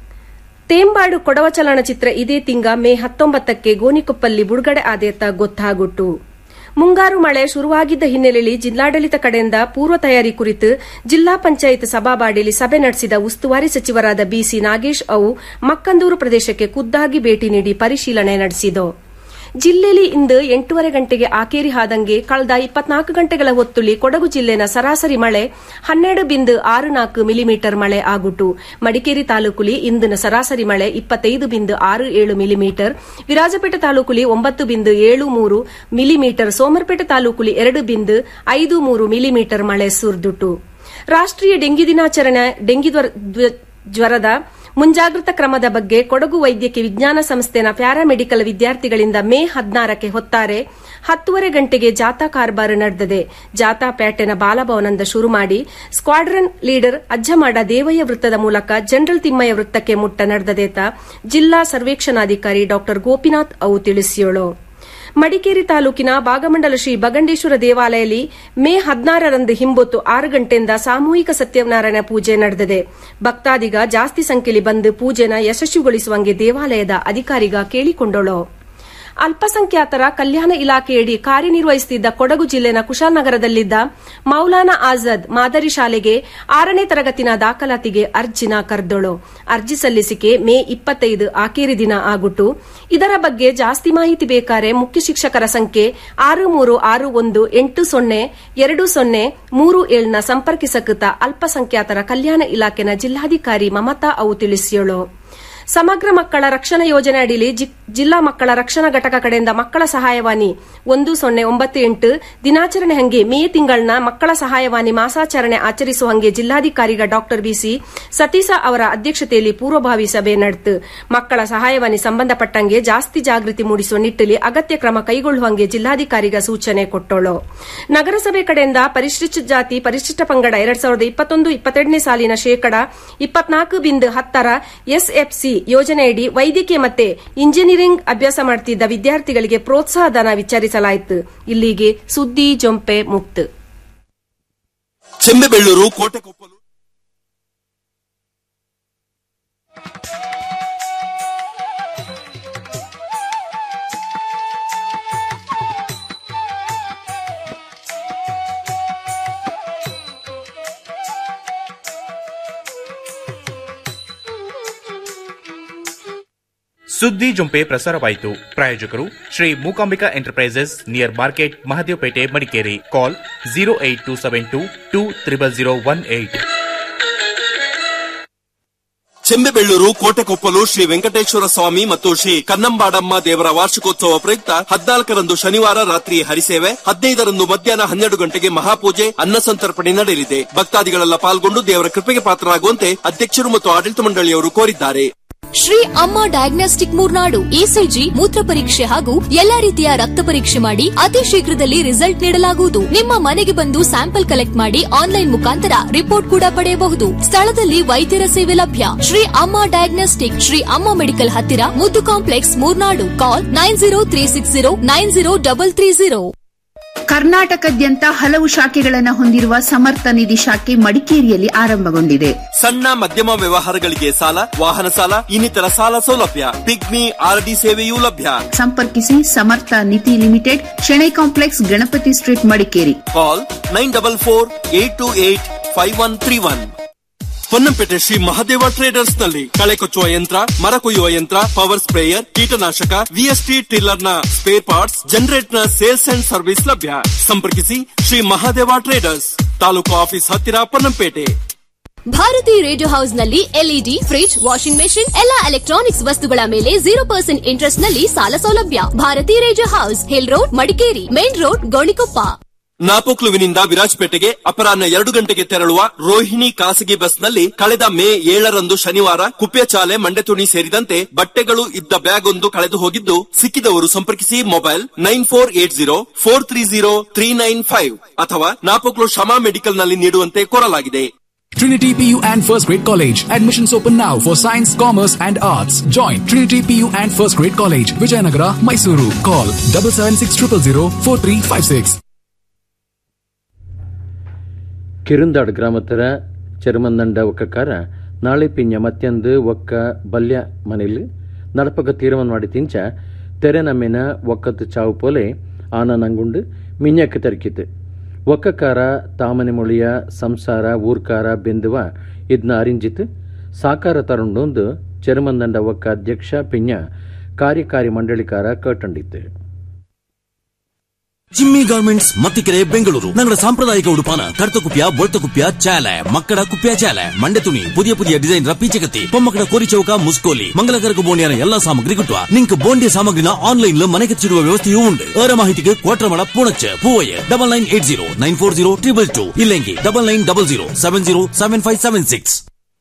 ತೇಂಬಾಡು ಕೊಡವ ಚಲನಚಿತ್ರ ಇದೇ ತಿಂಗ ಮೇ ಹತ್ತೊಂಬತ್ತಕ್ಕೆ ಗೋನಿಕೊಪ್ಪಲ್ಲಿ ಬಿಡುಗಡೆ ಆದೇತ ಗೊತ್ತಾಗುಟ್ಟು ಮುಂಗಾರು ಮಳೆ ಶುರುವಾಗಿದ್ದ ಹಿನ್ನೆಲೆಯಲ್ಲಿ ಜಿಲ್ಲಾಡಳಿತ ಕಡೆಯಿಂದ ಪೂರ್ವ ತಯಾರಿ ಕುರಿತು ಜಿಲ್ಲಾ ಪಂಚಾಯತ್ ಸಭಾಬಾಡಿಯಲ್ಲಿ ಸಭೆ ನಡೆಸಿದ ಉಸ್ತುವಾರಿ ಸಚಿವರಾದ ಬಿಸಿ ನಾಗೇಶ್ ಅವು ಮಕ್ಕಂದೂರು ಪ್ರದೇಶಕ್ಕೆ ಖುದ್ದಾಗಿ ಭೇಟಿ ನೀಡಿ ಪರಿಶೀಲನೆ ನಡೆಸಿದರು ಜಿಲ್ಲೆಯಲ್ಲಿ ಇಂದು ಎಂಟೂವರೆ ಗಂಟೆಗೆ ಆಕೇರಿ ಹಾದಂಗೆ ಕಳೆದ ಇಪ್ಪತ್ನಾಲ್ಕು ಗಂಟೆಗಳ ಹೊತ್ತುಲಿ ಕೊಡಗು ಜಿಲ್ಲೆನ ಸರಾಸರಿ ಮಳೆ ಹನ್ನೆರಡು ಬಿಂದು ಆರು ನಾಲ್ಕು ಮಿಲಿಮೀಟರ್ ಮಳೆ ಆಗುಟ್ಟು ಮಡಿಕೇರಿ ತಾಲೂಕುಲಿ ಇಂದಿನ ಸರಾಸರಿ ಮಳೆ ಇಪ್ಪತ್ತೈದು ಬಿಂದು ಆರು ಏಳು ಮಿಲಿಮೀಟರ್ ವಿರಾಜಪೇಟೆ ತಾಲೂಕುಲಿ ಒಂಬತ್ತು ಬಿಂದು ಏಳು ಮೂರು ಮಿಲಿಮೀಟರ್ ಸೋಮರ್ಪೇಟೆ ತಾಲೂಕುಲಿ ಎರಡು ಬಿಂದು ಐದು ಮೂರು ಮಿಲಿಮೀಟರ್ ಮಳೆ ಸುರಿದುಟ್ಟು ರಾಷ್ಟೀಯ ಡೆಂಗಿ ದಿನಾಚರಣೆ ಡೆಂಗಿ ಜ್ವರದ ಮುಂಜಾಗ್ರತಾ ಕ್ರಮದ ಬಗ್ಗೆ ಕೊಡಗು ವೈದ್ಯಕೀಯ ವಿಜ್ಞಾನ ಸಂಸ್ಥೆನ ಪ್ಯಾರಾಮೆಡಿಕಲ್ ವಿದ್ಯಾರ್ಥಿಗಳಿಂದ ಮೇ ಹದಿನಾರಕ್ಕೆ ಹೊತ್ತಾರೆ ಹತ್ತುವರೆ ಗಂಟೆಗೆ ಜಾಥಾ ಕಾರ್ಬಾರ್ ನಡೆದಿದೆ ಜಾಥಾ ಪೇಟೆನ ಬಾಲಭವನದಿಂದ ಶುರು ಮಾಡಿ ಸ್ಕ್ವಾಡ್ರನ್ ಲೀಡರ್ ಅಜ್ಜಮಾಡ ದೇವಯ್ಯ ವೃತ್ತದ ಮೂಲಕ ಜನರಲ್ ತಿಮ್ಮಯ್ಯ ವೃತ್ತಕ್ಕೆ ಮುಟ್ಟ ನಡೆದದೇತ ಜಿಲ್ಲಾ ಸರ್ವೇಕ್ಷಣಾಧಿಕಾರಿ ಡಾ ಗೋಪಿನಾಥ್ ಅವು ತಿಳಿಸಿಯೋಳು ಮಡಿಕೇರಿ ತಾಲೂಕಿನ ಭಾಗಮಂಡಲ ಶ್ರೀ ಬಗಂಡೇಶ್ವರ ದೇವಾಲಯದಲ್ಲಿ ಮೇ ಹದಿನಾರರಂದು ಹಿಂಬೊತ್ತು ಆರು ಗಂಟೆಯಿಂದ ಸಾಮೂಹಿಕ ಸತ್ಯನಾರಾಯಣ ಪೂಜೆ ನಡೆದಿದೆ ಭಕ್ತಾದಿಗ ಜಾಸ್ತಿ ಸಂಖ್ಯೆಯಲ್ಲಿ ಬಂದು ಪೂಜೆನ ಯಶಸ್ವಿಗೊಳಿಸುವಂಗೆ ದೇವಾಲಯದ ಅಧಿಕಾರಿಗ ಕೇಳಿಕೊಂಡಳು ಅಲ್ಪಸಂಖ್ಯಾತರ ಕಲ್ಯಾಣ ಇಲಾಖೆಯಡಿ ಕಾರ್ಯನಿರ್ವಹಿಸುತ್ತಿದ್ದ ಕೊಡಗು ಜಿಲ್ಲೆನ ಕುಶಾಲನಗರದಲ್ಲಿದ್ದ ಮೌಲಾನಾ ಆಜಾದ್ ಮಾದರಿ ಶಾಲೆಗೆ ಆರನೇ ತರಗತಿನ ದಾಖಲಾತಿಗೆ ಅರ್ಜಿನ ಕರೆದಳು ಅರ್ಜಿ ಸಲ್ಲಿಸಿಕೆ ಮೇ ಇಪ್ಪತ್ತೈದು ಆಕೇರಿ ದಿನ ಆಗುಟ್ಟು ಇದರ ಬಗ್ಗೆ ಜಾಸ್ತಿ ಮಾಹಿತಿ ಬೇಕಾರೆ ಮುಖ್ಯ ಶಿಕ್ಷಕರ ಸಂಖ್ಯೆ ಆರು ಮೂರು ಆರು ಒಂದು ಎಂಟು ಸೊನ್ನೆ ಎರಡು ಸೊನ್ನೆ ಮೂರು ಏಳ್ನ ಸಂಪರ್ಕಿಸಕೃತ ಅಲ್ಪಸಂಖ್ಯಾತರ ಕಲ್ಯಾಣ ಇಲಾಖೆನ ಜಿಲ್ಲಾಧಿಕಾರಿ ಮಮತಾ ಅವು ತಿಳಿಸಿಯಳು ಸಮಗ್ರ ಮಕ್ಕಳ ರಕ್ಷಣಾ ಯೋಜನೆ ಅಡಿಯಲ್ಲಿ ಜಿಲ್ಲಾ ಮಕ್ಕಳ ರಕ್ಷಣಾ ಘಟಕ ಕಡೆಯಿಂದ ಮಕ್ಕಳ ಸಹಾಯವಾಣಿ ಒಂದು ಸೊನ್ನೆ ಒಂಬತ್ತು ಎಂಟು ದಿನಾಚರಣೆ ಹಂಗೆ ಮೇ ತಿಂಗಳನ್ನ ಮಕ್ಕಳ ಸಹಾಯವಾಣಿ ಮಾಸಾಚರಣೆ ಆಚರಿಸುವ ಹಂಗೆ ಜಿಲ್ಲಾಧಿಕಾರಿಗ ಡಾ ಬಿಸಿ ಸತೀಶ ಅವರ ಅಧ್ಯಕ್ಷತೆಯಲ್ಲಿ ಪೂರ್ವಭಾವಿ ಸಭೆ ನಡೆತು ಮಕ್ಕಳ ಸಹಾಯವಾಣಿ ಸಂಬಂಧಪಟ್ಟಂಗೆ ಜಾಸ್ತಿ ಜಾಗೃತಿ ಮೂಡಿಸುವ ನಿಟ್ಟಲ್ಲಿ ಅಗತ್ಯ ಕ್ರಮ ಕೈಗೊಳ್ಳುವಂಗೆ ಜಿಲ್ಲಾಧಿಕಾರಿಗ ಸೂಚನೆ ಕೊಟ್ಟಳು ನಗರಸಭೆ ಕಡೆಯಿಂದ ಪರಿಶಿಷ್ಟ ಜಾತಿ ಪರಿಶಿಷ್ಟ ಪಂಗಡ ಎರಡ್ ಸಾವಿರದ ಇಪ್ಪತ್ತೊಂದು ಇಪ್ಪತ್ತೆರಡನೇ ಸಾಲಿನ ಶೇಕಡ ಇಪ್ಪತ್ನಾಲ್ಕು ಬಿಂದು ಹತ್ತರ ಎಸ್ಎಫ್ಸಿ ಯೋಜನೆಯಡಿ ವೈದ್ಯಕೀಯ ಮತ್ತೆ ಇಂಜಿನಿಯರಿಂಗ್ ಅಭ್ಯಾಸ ಮಾಡುತ್ತಿದ್ದ ವಿದ್ಯಾರ್ಥಿಗಳಿಗೆ ಪ್ರೋತ್ಸಾಹ ಧನ ವಿಚಾರಿಸಲಾಯಿತು ಇಲ್ಲಿಗೆ ಸುದ್ದಿ ಜೊಂಪೆ ಮುಕ್ತ ಚೆಂಬೆಬೆಳ್ಳೂರು ಕೋಟೆಕೊಪ್ಪಲು ಸುದ್ದಿ ಜೊಂಪೆ ಪ್ರಸಾರವಾಯಿತು ಪ್ರಾಯೋಜಕರು Shri Mookambika enterprises near market Mahadevapete Madikeri call zero eight two seven two two triple zero one eight Chembebellur Kotekoppalu Shri Venkateshwara Swami ಮತ್ತು ಶ್ರೀ ಕನ್ನಂಬಾಡಮ್ಮ ದೇವರ ವಾರ್ಷಿಕೋತ್ಸವ ಪ್ರಯುಕ್ತ ಹದಿನಾಲ್ಕರಂದು ಶನಿವಾರ ರಾತ್ರಿ ಹರಿಸೇವೆ ಹದಿನೈದರಂದು ಮಧ್ಯಾಹ್ನ ಹನ್ನೆರಡು ಗಂಟೆಗೆ ಮಹಾಪೂಜೆ ಅನ್ನ ಸಂತರ್ಪಣೆ ನಡೆಯಲಿದೆ ಭಕ್ತಾದಿಗಳೆಲ್ಲ ಪಾಲ್ಗೊಂಡು ದೇವರ ಕೃಪೆಗೆ ಪಾತ್ರರಾಗುವಂತೆ ಅಧ್ಯಕ್ಷರು ಮತ್ತು ಆಡಳಿತ ಮಂಡಳಿಯವರು ಕೋರಿದ್ದಾರೆ ಶ್ರೀ ಅಮ್ಮ ಡಯಾಗ್ನೋಸ್ಟಿಕ್ ಮೂರ್ನಾಡು ಇಸಿಜಿ ಮೂತ್ರ ಪರೀಕ್ಷೆ ಹಾಗೂ ಎಲ್ಲಾ ರೀತಿಯ ರಕ್ತ ಪರೀಕ್ಷೆ ಮಾಡಿ ಅತಿ ಶೀಘ್ರದಲ್ಲಿ ರಿಸಲ್ಟ್ ನೀಡಲಾಗುವುದು ನಿಮ್ಮ ಮನೆಗೆ ಬಂದು ಸ್ಯಾಂಪಲ್ ಕಲೆಕ್ಟ್ ಮಾಡಿ ಆನ್ಲೈನ್ ಮುಖಾಂತರ ರಿಪೋರ್ಟ್ ಕೂಡ ಪಡೆಯಬಹುದು ಸ್ಥಳದಲ್ಲಿ ವೈದ್ಯರ ಸೇವೆ ಲಭ್ಯ ಶ್ರೀ ಅಮ್ಮ ಡಯಾಗ್ನೋಸ್ಟಿಕ್ ಶ್ರೀ ಅಮ್ಮ ಮೆಡಿಕಲ್ ಹತ್ತಿರ Muddu complex Murnadu call nine zero three six zero nine zero double three zero ಕರ್ನಾಟಕದ್ಯಂತ ಹಲವು ಶಾಖೆಗಳನ್ನು ಹೊಂದಿರುವ ಸಮರ್ಥ ನಿಧಿ ಶಾಖೆ ಮಡಿಕೇರಿಯಲ್ಲಿ ಆರಂಭಗೊಂಡಿದೆ ಸಣ್ಣ ಮಧ್ಯಮ ವ್ಯವಹಾರಗಳಿಗೆ ಸಾಲ ವಾಹನ ಸಾಲ ಇನ್ನಿತರ ಸಾಲ ಸೌಲಭ್ಯ ಪಿಗ್ಮಿ ಆರ್ಡಿ ಸೇವೆಯೂ ಲಭ್ಯ ಸಂಪರ್ಕಿಸಿ Samartha Nidhi limited Shenoy complex Ganapati street Madikeri call nine double four eight two eight five one three one Ponnampete Shri Mahadeva traders ನಲ್ಲಿ ಕಳೆ ಕೊಚ್ಚುವ ಯಂತ್ರ ಮರ ಕೊಯ್ಯುವ ಯಂತ್ರ ಪವರ್ ಸ್ಪ್ರೇಯರ್ ಕೀಟನಾಶಕ ವಿಎಸ್ಟಿ ಟಿಲ್ಲರ್ ನ ಸ್ಪೇರ್ ಪಾರ್ಟ್ಸ್ ಜನರೇಟ್ ನ ಸೇಲ್ಸ್ ಅಂಡ್ ಸರ್ವಿಸ್ ಲಭ್ಯ ಸಂಪರ್ಕಿಸಿ ಶ್ರೀ ಮಹಾದೇವ ಟ್ರೇಡರ್ಸ್ ತಾಲೂಕು ಆಫೀಸ್ ಹತ್ತಿರ ಪೊನ್ನಂಪೇಟೆ ಭಾರತಿ ರೇಡಿಯೋ ಹೌಸ್ ನಲ್ಲಿ ಎಲ್ಇಡಿ ಫ್ರಿಡ್ಜ್ ವಾಷಿಂಗ್ ಮೆಷಿನ್ ಎಲ್ಲಾ ಎಲೆಕ್ಟ್ರಾನಿಕ್ಸ್ ವಸ್ತುಗಳ ಮೇಲೆ ಜೀರೋ ಪರ್ಸೆಂಟ್ ಇಂಟ್ರೆಸ್ಟ್ ನಲ್ಲಿ ಸಾಲ ಸೌಲಭ್ಯ Bharati radio house hill road Madikeri main road Gonikoppa ನಾಪೋಕ್ಲುವಿನಿಂದ ವಿರಾಜಪೇಟೆಗೆ ಅಪರಾಹ್ನ ಎರಡು ಗಂಟೆಗೆ ತೆರಳುವ ರೋಹಿಣಿ ಖಾಸಗಿ ಬಸ್ನಲ್ಲಿ ಕಳೆದ ಮೇ ಏಳರಂದು ಶನಿವಾರ ಕುಪ್ಪೆಚಾಲೆ ಮಂಡೆತುಣಿ ಸೇರಿದಂತೆ ಬಟ್ಟೆಗಳು ಇದ್ದ ಬ್ಯಾಗ್ ಒಂದು ಕಳೆದು ಹೋಗಿದ್ದು ಸಿಕ್ಕಿದವರು ಸಂಪರ್ಕಿಸಿ mobile nine four eight zero four three zero three nine five ಅಥವಾ ನಾಪೋಕ್ಲು ಶಮಾ ಮೆಡಿಕಲ್ ನಲ್ಲಿ ನೀಡುವಂತೆ ಕೋರಲಾಗಿದೆ Trinity PU and First Grade College. Admissions open now for Science, Commerce and Arts. Join Trinity PU and First Grade College, Vijayanagara, Mysuru. Call double seven six triple zero four three five six. ಕಿರುಂದಾಡ್ ಗ್ರಾಮತರ ಚೆರುಮಂದಂಡ ಒಕ್ಕಕಾರ ನಾಳೆ ಪಿಂಜ ಮತ್ತೊಂದು ಒಕ್ಕ ಬಲ್ಯ ಮನೆಯಲ್ಲಿ ನಡಪಗ ತೀರ್ಮಾನ ಮಾಡಿ ತಿಂಚ ತೆರೆ ನಮ್ಮಿನ ಒಕ್ಕತ್ತು ಚಾವು ಪೋಲೆ ಆನ ನಂಗುಂಡು ಮಿಂಜಕ್ಕೆ ತೆರಕಿತು ಒಕ್ಕಕಾರ ತಾಮನೆ ಮೊಳಿಯ ಸಂಸಾರ ಊರ್ಕಾರ ಬೆಂದುವ ಇದನ್ನ ಅರಿಂಜಿತು ಸಾಕಾರ ತರುಂಡೊಂದು ಚೆರುಮಂದಂಡ ಒಕ್ಕ ಅಧ್ಯಕ್ಷ ಪಿಂಜ ಕಾರ್ಯಕಾರಿ ಮಂಡಳಿಕಾರ ಕಟ್ಟಂಡಿತ್ತು ಜಿಮ್ಮಿ ಗಾರ್ಮೆಂಟ್ಸ್ ಮತ್ತಿಕೆರೆ ಬೆಂಗಳೂರು ഞങ്ങളുടെ സാമ്പ്രദായിക ഉടുപ്പാണ് കറുത്ത കുപ്പിയ വെളുത്ത കുപ്പിയ ചേല മക്കട കുപ്പിയ ചേല മണ്ട തുണി പുതിയ പുതിയ ಡಿಸೈನ್ ಪೀಚಗತ್ತಿ ಪೊಮ್ಮಕಡ ಕೋರಿಚೌಕ ಮುಸ್ಕೋಲಿ ಮಂಗಲಕರಕ ಬೋಂಡಿಯನ ಎಲ್ಲಾ ಸಾಮಗ್ರಿ ಗಿಟ್ಟುವ ನಿಂಕ್ ಬೋಂಡಿಯ ಸಾಮಗ್ರಿನ ಆನ್ಲೈನ್ ಮನೆಗೆ ಚಿಡುವ ವ್ಯವಸ್ಥೆಯೂ ಉಂಟು ಅವರ ಮಾಹಿತಿಗೆ Kotramada Poonacha Poovaiah double nine eight zero nine four zero triple two ಇಲ್ಲೆಂಗಿ double nine double zero seven zero seven five seven six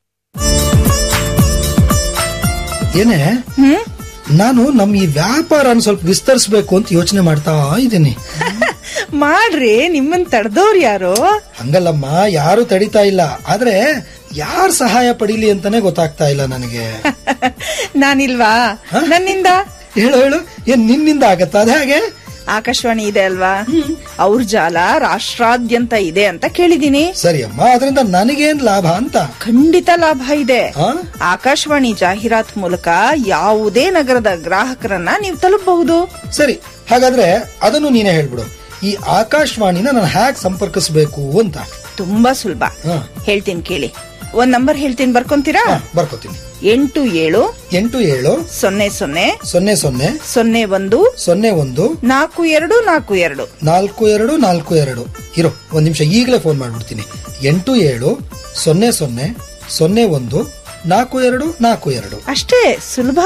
ಏನೇ ನಾನು ನಮ್ ಈ ವ್ಯಾಪಾರನ ಸ್ವಲ್ಪ ವಿಸ್ತರಿಸಬೇಕು ಅಂತ ಯೋಚನೆ ಮಾಡ್ತಾ ಇದ್ದೀನಿ ಮಾಡ್ರಿ ನಿಮ್ಮನ್ ತಡೆದವ್ರು ಯಾರು ಹಂಗಲ್ಲಮ್ಮ ಯಾರು ತಡಿತಾ ಇಲ್ಲ ಆದ್ರೆ ಯಾರ್ ಸಹಾಯ ಪಡೀಲಿ ಅಂತಾನೆ ಗೊತ್ತಾಗ್ತಾ ಇಲ್ಲ ನನಗೆ ನಾನಿಲ್ವಾ ನನ್ನಿಂದ ಹೇಳು ಹೇಳು ಏನ್ ನಿನ್ನಿಂದ ಆಗತ್ತಾ ಅದ ಹಾಗೆ ಆಕಾಶವಾಣಿ ಇದೆ ಅಲ್ವಾ ಅವ್ರ ಜಾಲ ರಾಷ್ಟ್ರಾದ್ಯಂತ ಇದೆ ಅಂತ ಕೇಳಿದೀನಿ ಸರಿ ಅಮ್ಮ ಅದರಿಂದ ನನಗೇನ್ ಲಾಭ ಅಂತ ಖಂಡಿತ ಲಾಭ ಇದೆ ಆಕಾಶವಾಣಿ ಜಾಹೀರಾತ್ ಮೂಲಕ ಯಾವುದೇ ನಗರದ ಗ್ರಾಹಕರನ್ನ ನೀವು ತಲುಪಬಹುದು ಸರಿ ಹಾಗಾದ್ರೆ ಅದನ್ನು ನೀನೇ ಹೇಳ್ಬಿಡು ಈ ಆಕಾಶವಾಣಿನ ನಾನು ಹ್ಯಾಕ್ ಸಂಪರ್ಕಿಸಬೇಕು ಅಂತ ತುಂಬಾ ಸುಲಭ ಹೇಳ್ತೀನಿ ಕೇಳಿ ಒಂದ್ ನಂಬರ್ ಹೇಳ್ತೀನಿ ಬರ್ಕೊಂತೀರಾ ಬರ್ಕೋತೀನಿ ಎಂಟು ಏಳು ಎಂಟು ಏಳು ಸೊನ್ನೆ ಸೊನ್ನೆ ಸೊನ್ನೆ ಸೊನ್ನೆ ಸೊನ್ನೆ ಒಂದು ಸೊನ್ನೆ ಒಂದು ನಾಲ್ಕು ಎರಡು ನಾಲ್ಕು ಎರಡು ನಾಲ್ಕು ಎರಡು ನಾಲ್ಕು ಎರಡು ಇರೋ ಒಂದ್ ನಿಮಿಷ ಈಗಲೇ ಫೋನ್ ಮಾಡ್ಬಿಡ್ತೀನಿ ಎಂಟು ಏಳು ಸೊನ್ನೆ ಸೊನ್ನೆ ಸೊನ್ನೆ ಒಂದು ನಾಲ್ಕು ಎರಡು ನಾಲ್ಕು ಎರಡು ಅಷ್ಟೇ ಸುಲಭ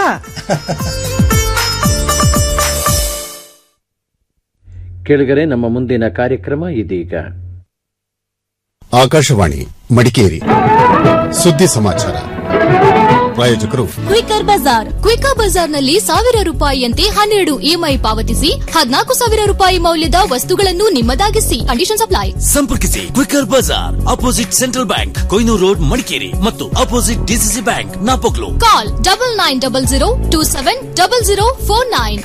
ಕೆಳಗರೆ ನಮ್ಮ ಮುಂದಿನ ಕಾರ್ಯಕ್ರಮ ಇದೀಗ ಆಕಾಶವಾಣಿ ಮಡಿಕೇರಿ ಸುದ್ದಿ ಸಮಾಚಾರ ಪ್ರಾಯೋಜಕರು ಕ್ವಿಕರ್ ಬಜಾರ್ ಕ್ವಿಕರ್ ಬಜಾರ್ನಲ್ಲಿ ಸಾವಿರ ರೂಪಾಯಿಯಂತೆ ಹನ್ನೆರಡು ಇಎಂಐ ಪಾವತಿಸಿ ಹದಿನಾಲ್ಕು ಸಾವಿರ ರೂಪಾಯಿ ಮೌಲ್ಯದ ವಸ್ತುಗಳನ್ನು ನಿಮ್ಮದಾಗಿಸಿ ಕಂಡೀಷನ್ ಅಪ್ಲೈ ಸಂಪರ್ಕಿಸಿ Quicker Bazaar opposite central bank Koynur road Madikeri ಮತ್ತು opposite DCC bank Napoklu call double nine double zero two seven double zero four nine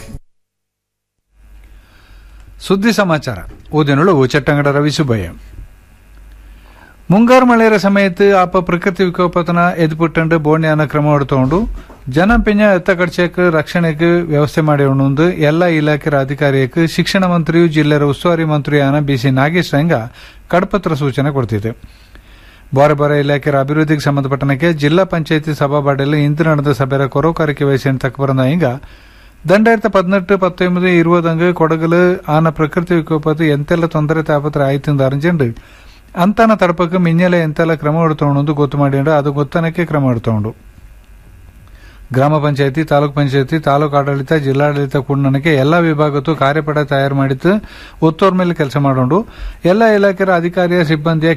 ಸುದ್ದಿ ಸಮಾಚಾರ ಓದಿನೊಳು ಚಟ್ಟಂಗಡ ರವಿ ಸುಬ್ಬಯ್ಯ ಮುಂಗಾರು ಮಳೆಯ ಸಮಯത്ത് ಆಪ ಪ್ರಕೃತಿ ವಿಕೋಪತನ ಎದುಪುಟ್ಟಂಡು ಬೋಣ್ಯಾನ ಕ್ರಮ എടുത്തുകൊണ്ട് ಜನಪಿಂಜ ಎತ್ತ ಕಡ್ಚೆಕ್ ರಕ್ಷಣೆಗೆ ವ್ಯವಸ್ಥೆ ಮಾಡಿಕೊಂಡು ಎಲ್ಲ ಇಲಾಖೆಯ ಅಧಿಕಾರಿಯಕ್ಕೆ ಶಿಕ್ಷಣ ಮಂತ್ರಿಯು ಜಿಲ್ಲೆಯ ಉಸ್ತುವಾರಿ ಮಂತ್ರಿಯಾನ ಬಿಸಿ ನಾಗೇಶ್ ರಂಗ ಕಡಪತ್ರ ಸೂಚನೆ ಕೊಡ್ತಿದೆ ಬಾರೆ ಬಾರೆ ಇಲಾಖೆಯ ಅಭಿವೃದ್ಧಿಗೆ ಸಂಬಂಧಪಟ್ಟನಕ್ಕೆ ಜಿಲ್ಲಾ ಪಂಚಾಯತಿ ಸಭಾಬಾಡಿಯಲ್ಲಿ ಇಂದು ನಡೆದ ಸಭೆಯ ಕೊರೋಕಾರಿಕೆ ವಹಿಸಿ ತಕ್ಕ ಹಿಂಗ ரெண்டாயிரத்தி பதினெட்டு பத்தொன்பது இருபதங்கு கொடகுல ஆன பிரகிருತಿ ವಿಕೋಪದ ಎಂತೆಲ್ಲ ತೊಂದರೆ ತಾಪತ್ರ ಆಯ್ತಿಂದ ಅರ್ಜೆಂಟ್ ಅಂತಾನ ತಡಪಕ್ಕೆ ಮಿಂಜಲೆ ಎಂತೆಲ್ಲ ಕ್ರಮ എടുത്തോണ്ട് ಗೊತ್ತು ಮಾಡಿಂಡು ಅದು ಗೊತ್ತನಕ್ಕೆ ಕ್ರಮ എടുത്തോണ്ട് ಗ್ರಾಮ ಪಂಚಾಯತಿ ತಾಲೂಕ್ ಪಂಚಾಯತಿ ತಾಲೂಕು ಆಡಳಿತ ಜಿಲ್ಲಾಡಳಿತ ಕೂಡನಕ್ಕೆ ಎಲ್ಲಾ ವಿಭಾಗದ್ದು ಕಾರ್ಯಪಡೆ ತಯಾರು ಮಾಡಿದ್ದು ಒತ್ತೋರ್ ಮೇಲೆ ಕೆಲಸ ಮಾಡೋಣ ಎಲ್ಲ ಇಲಾಖೆಯ ಅಧಿಕಾರಿಯ ಸಿಬ್ಬಂದಿಯ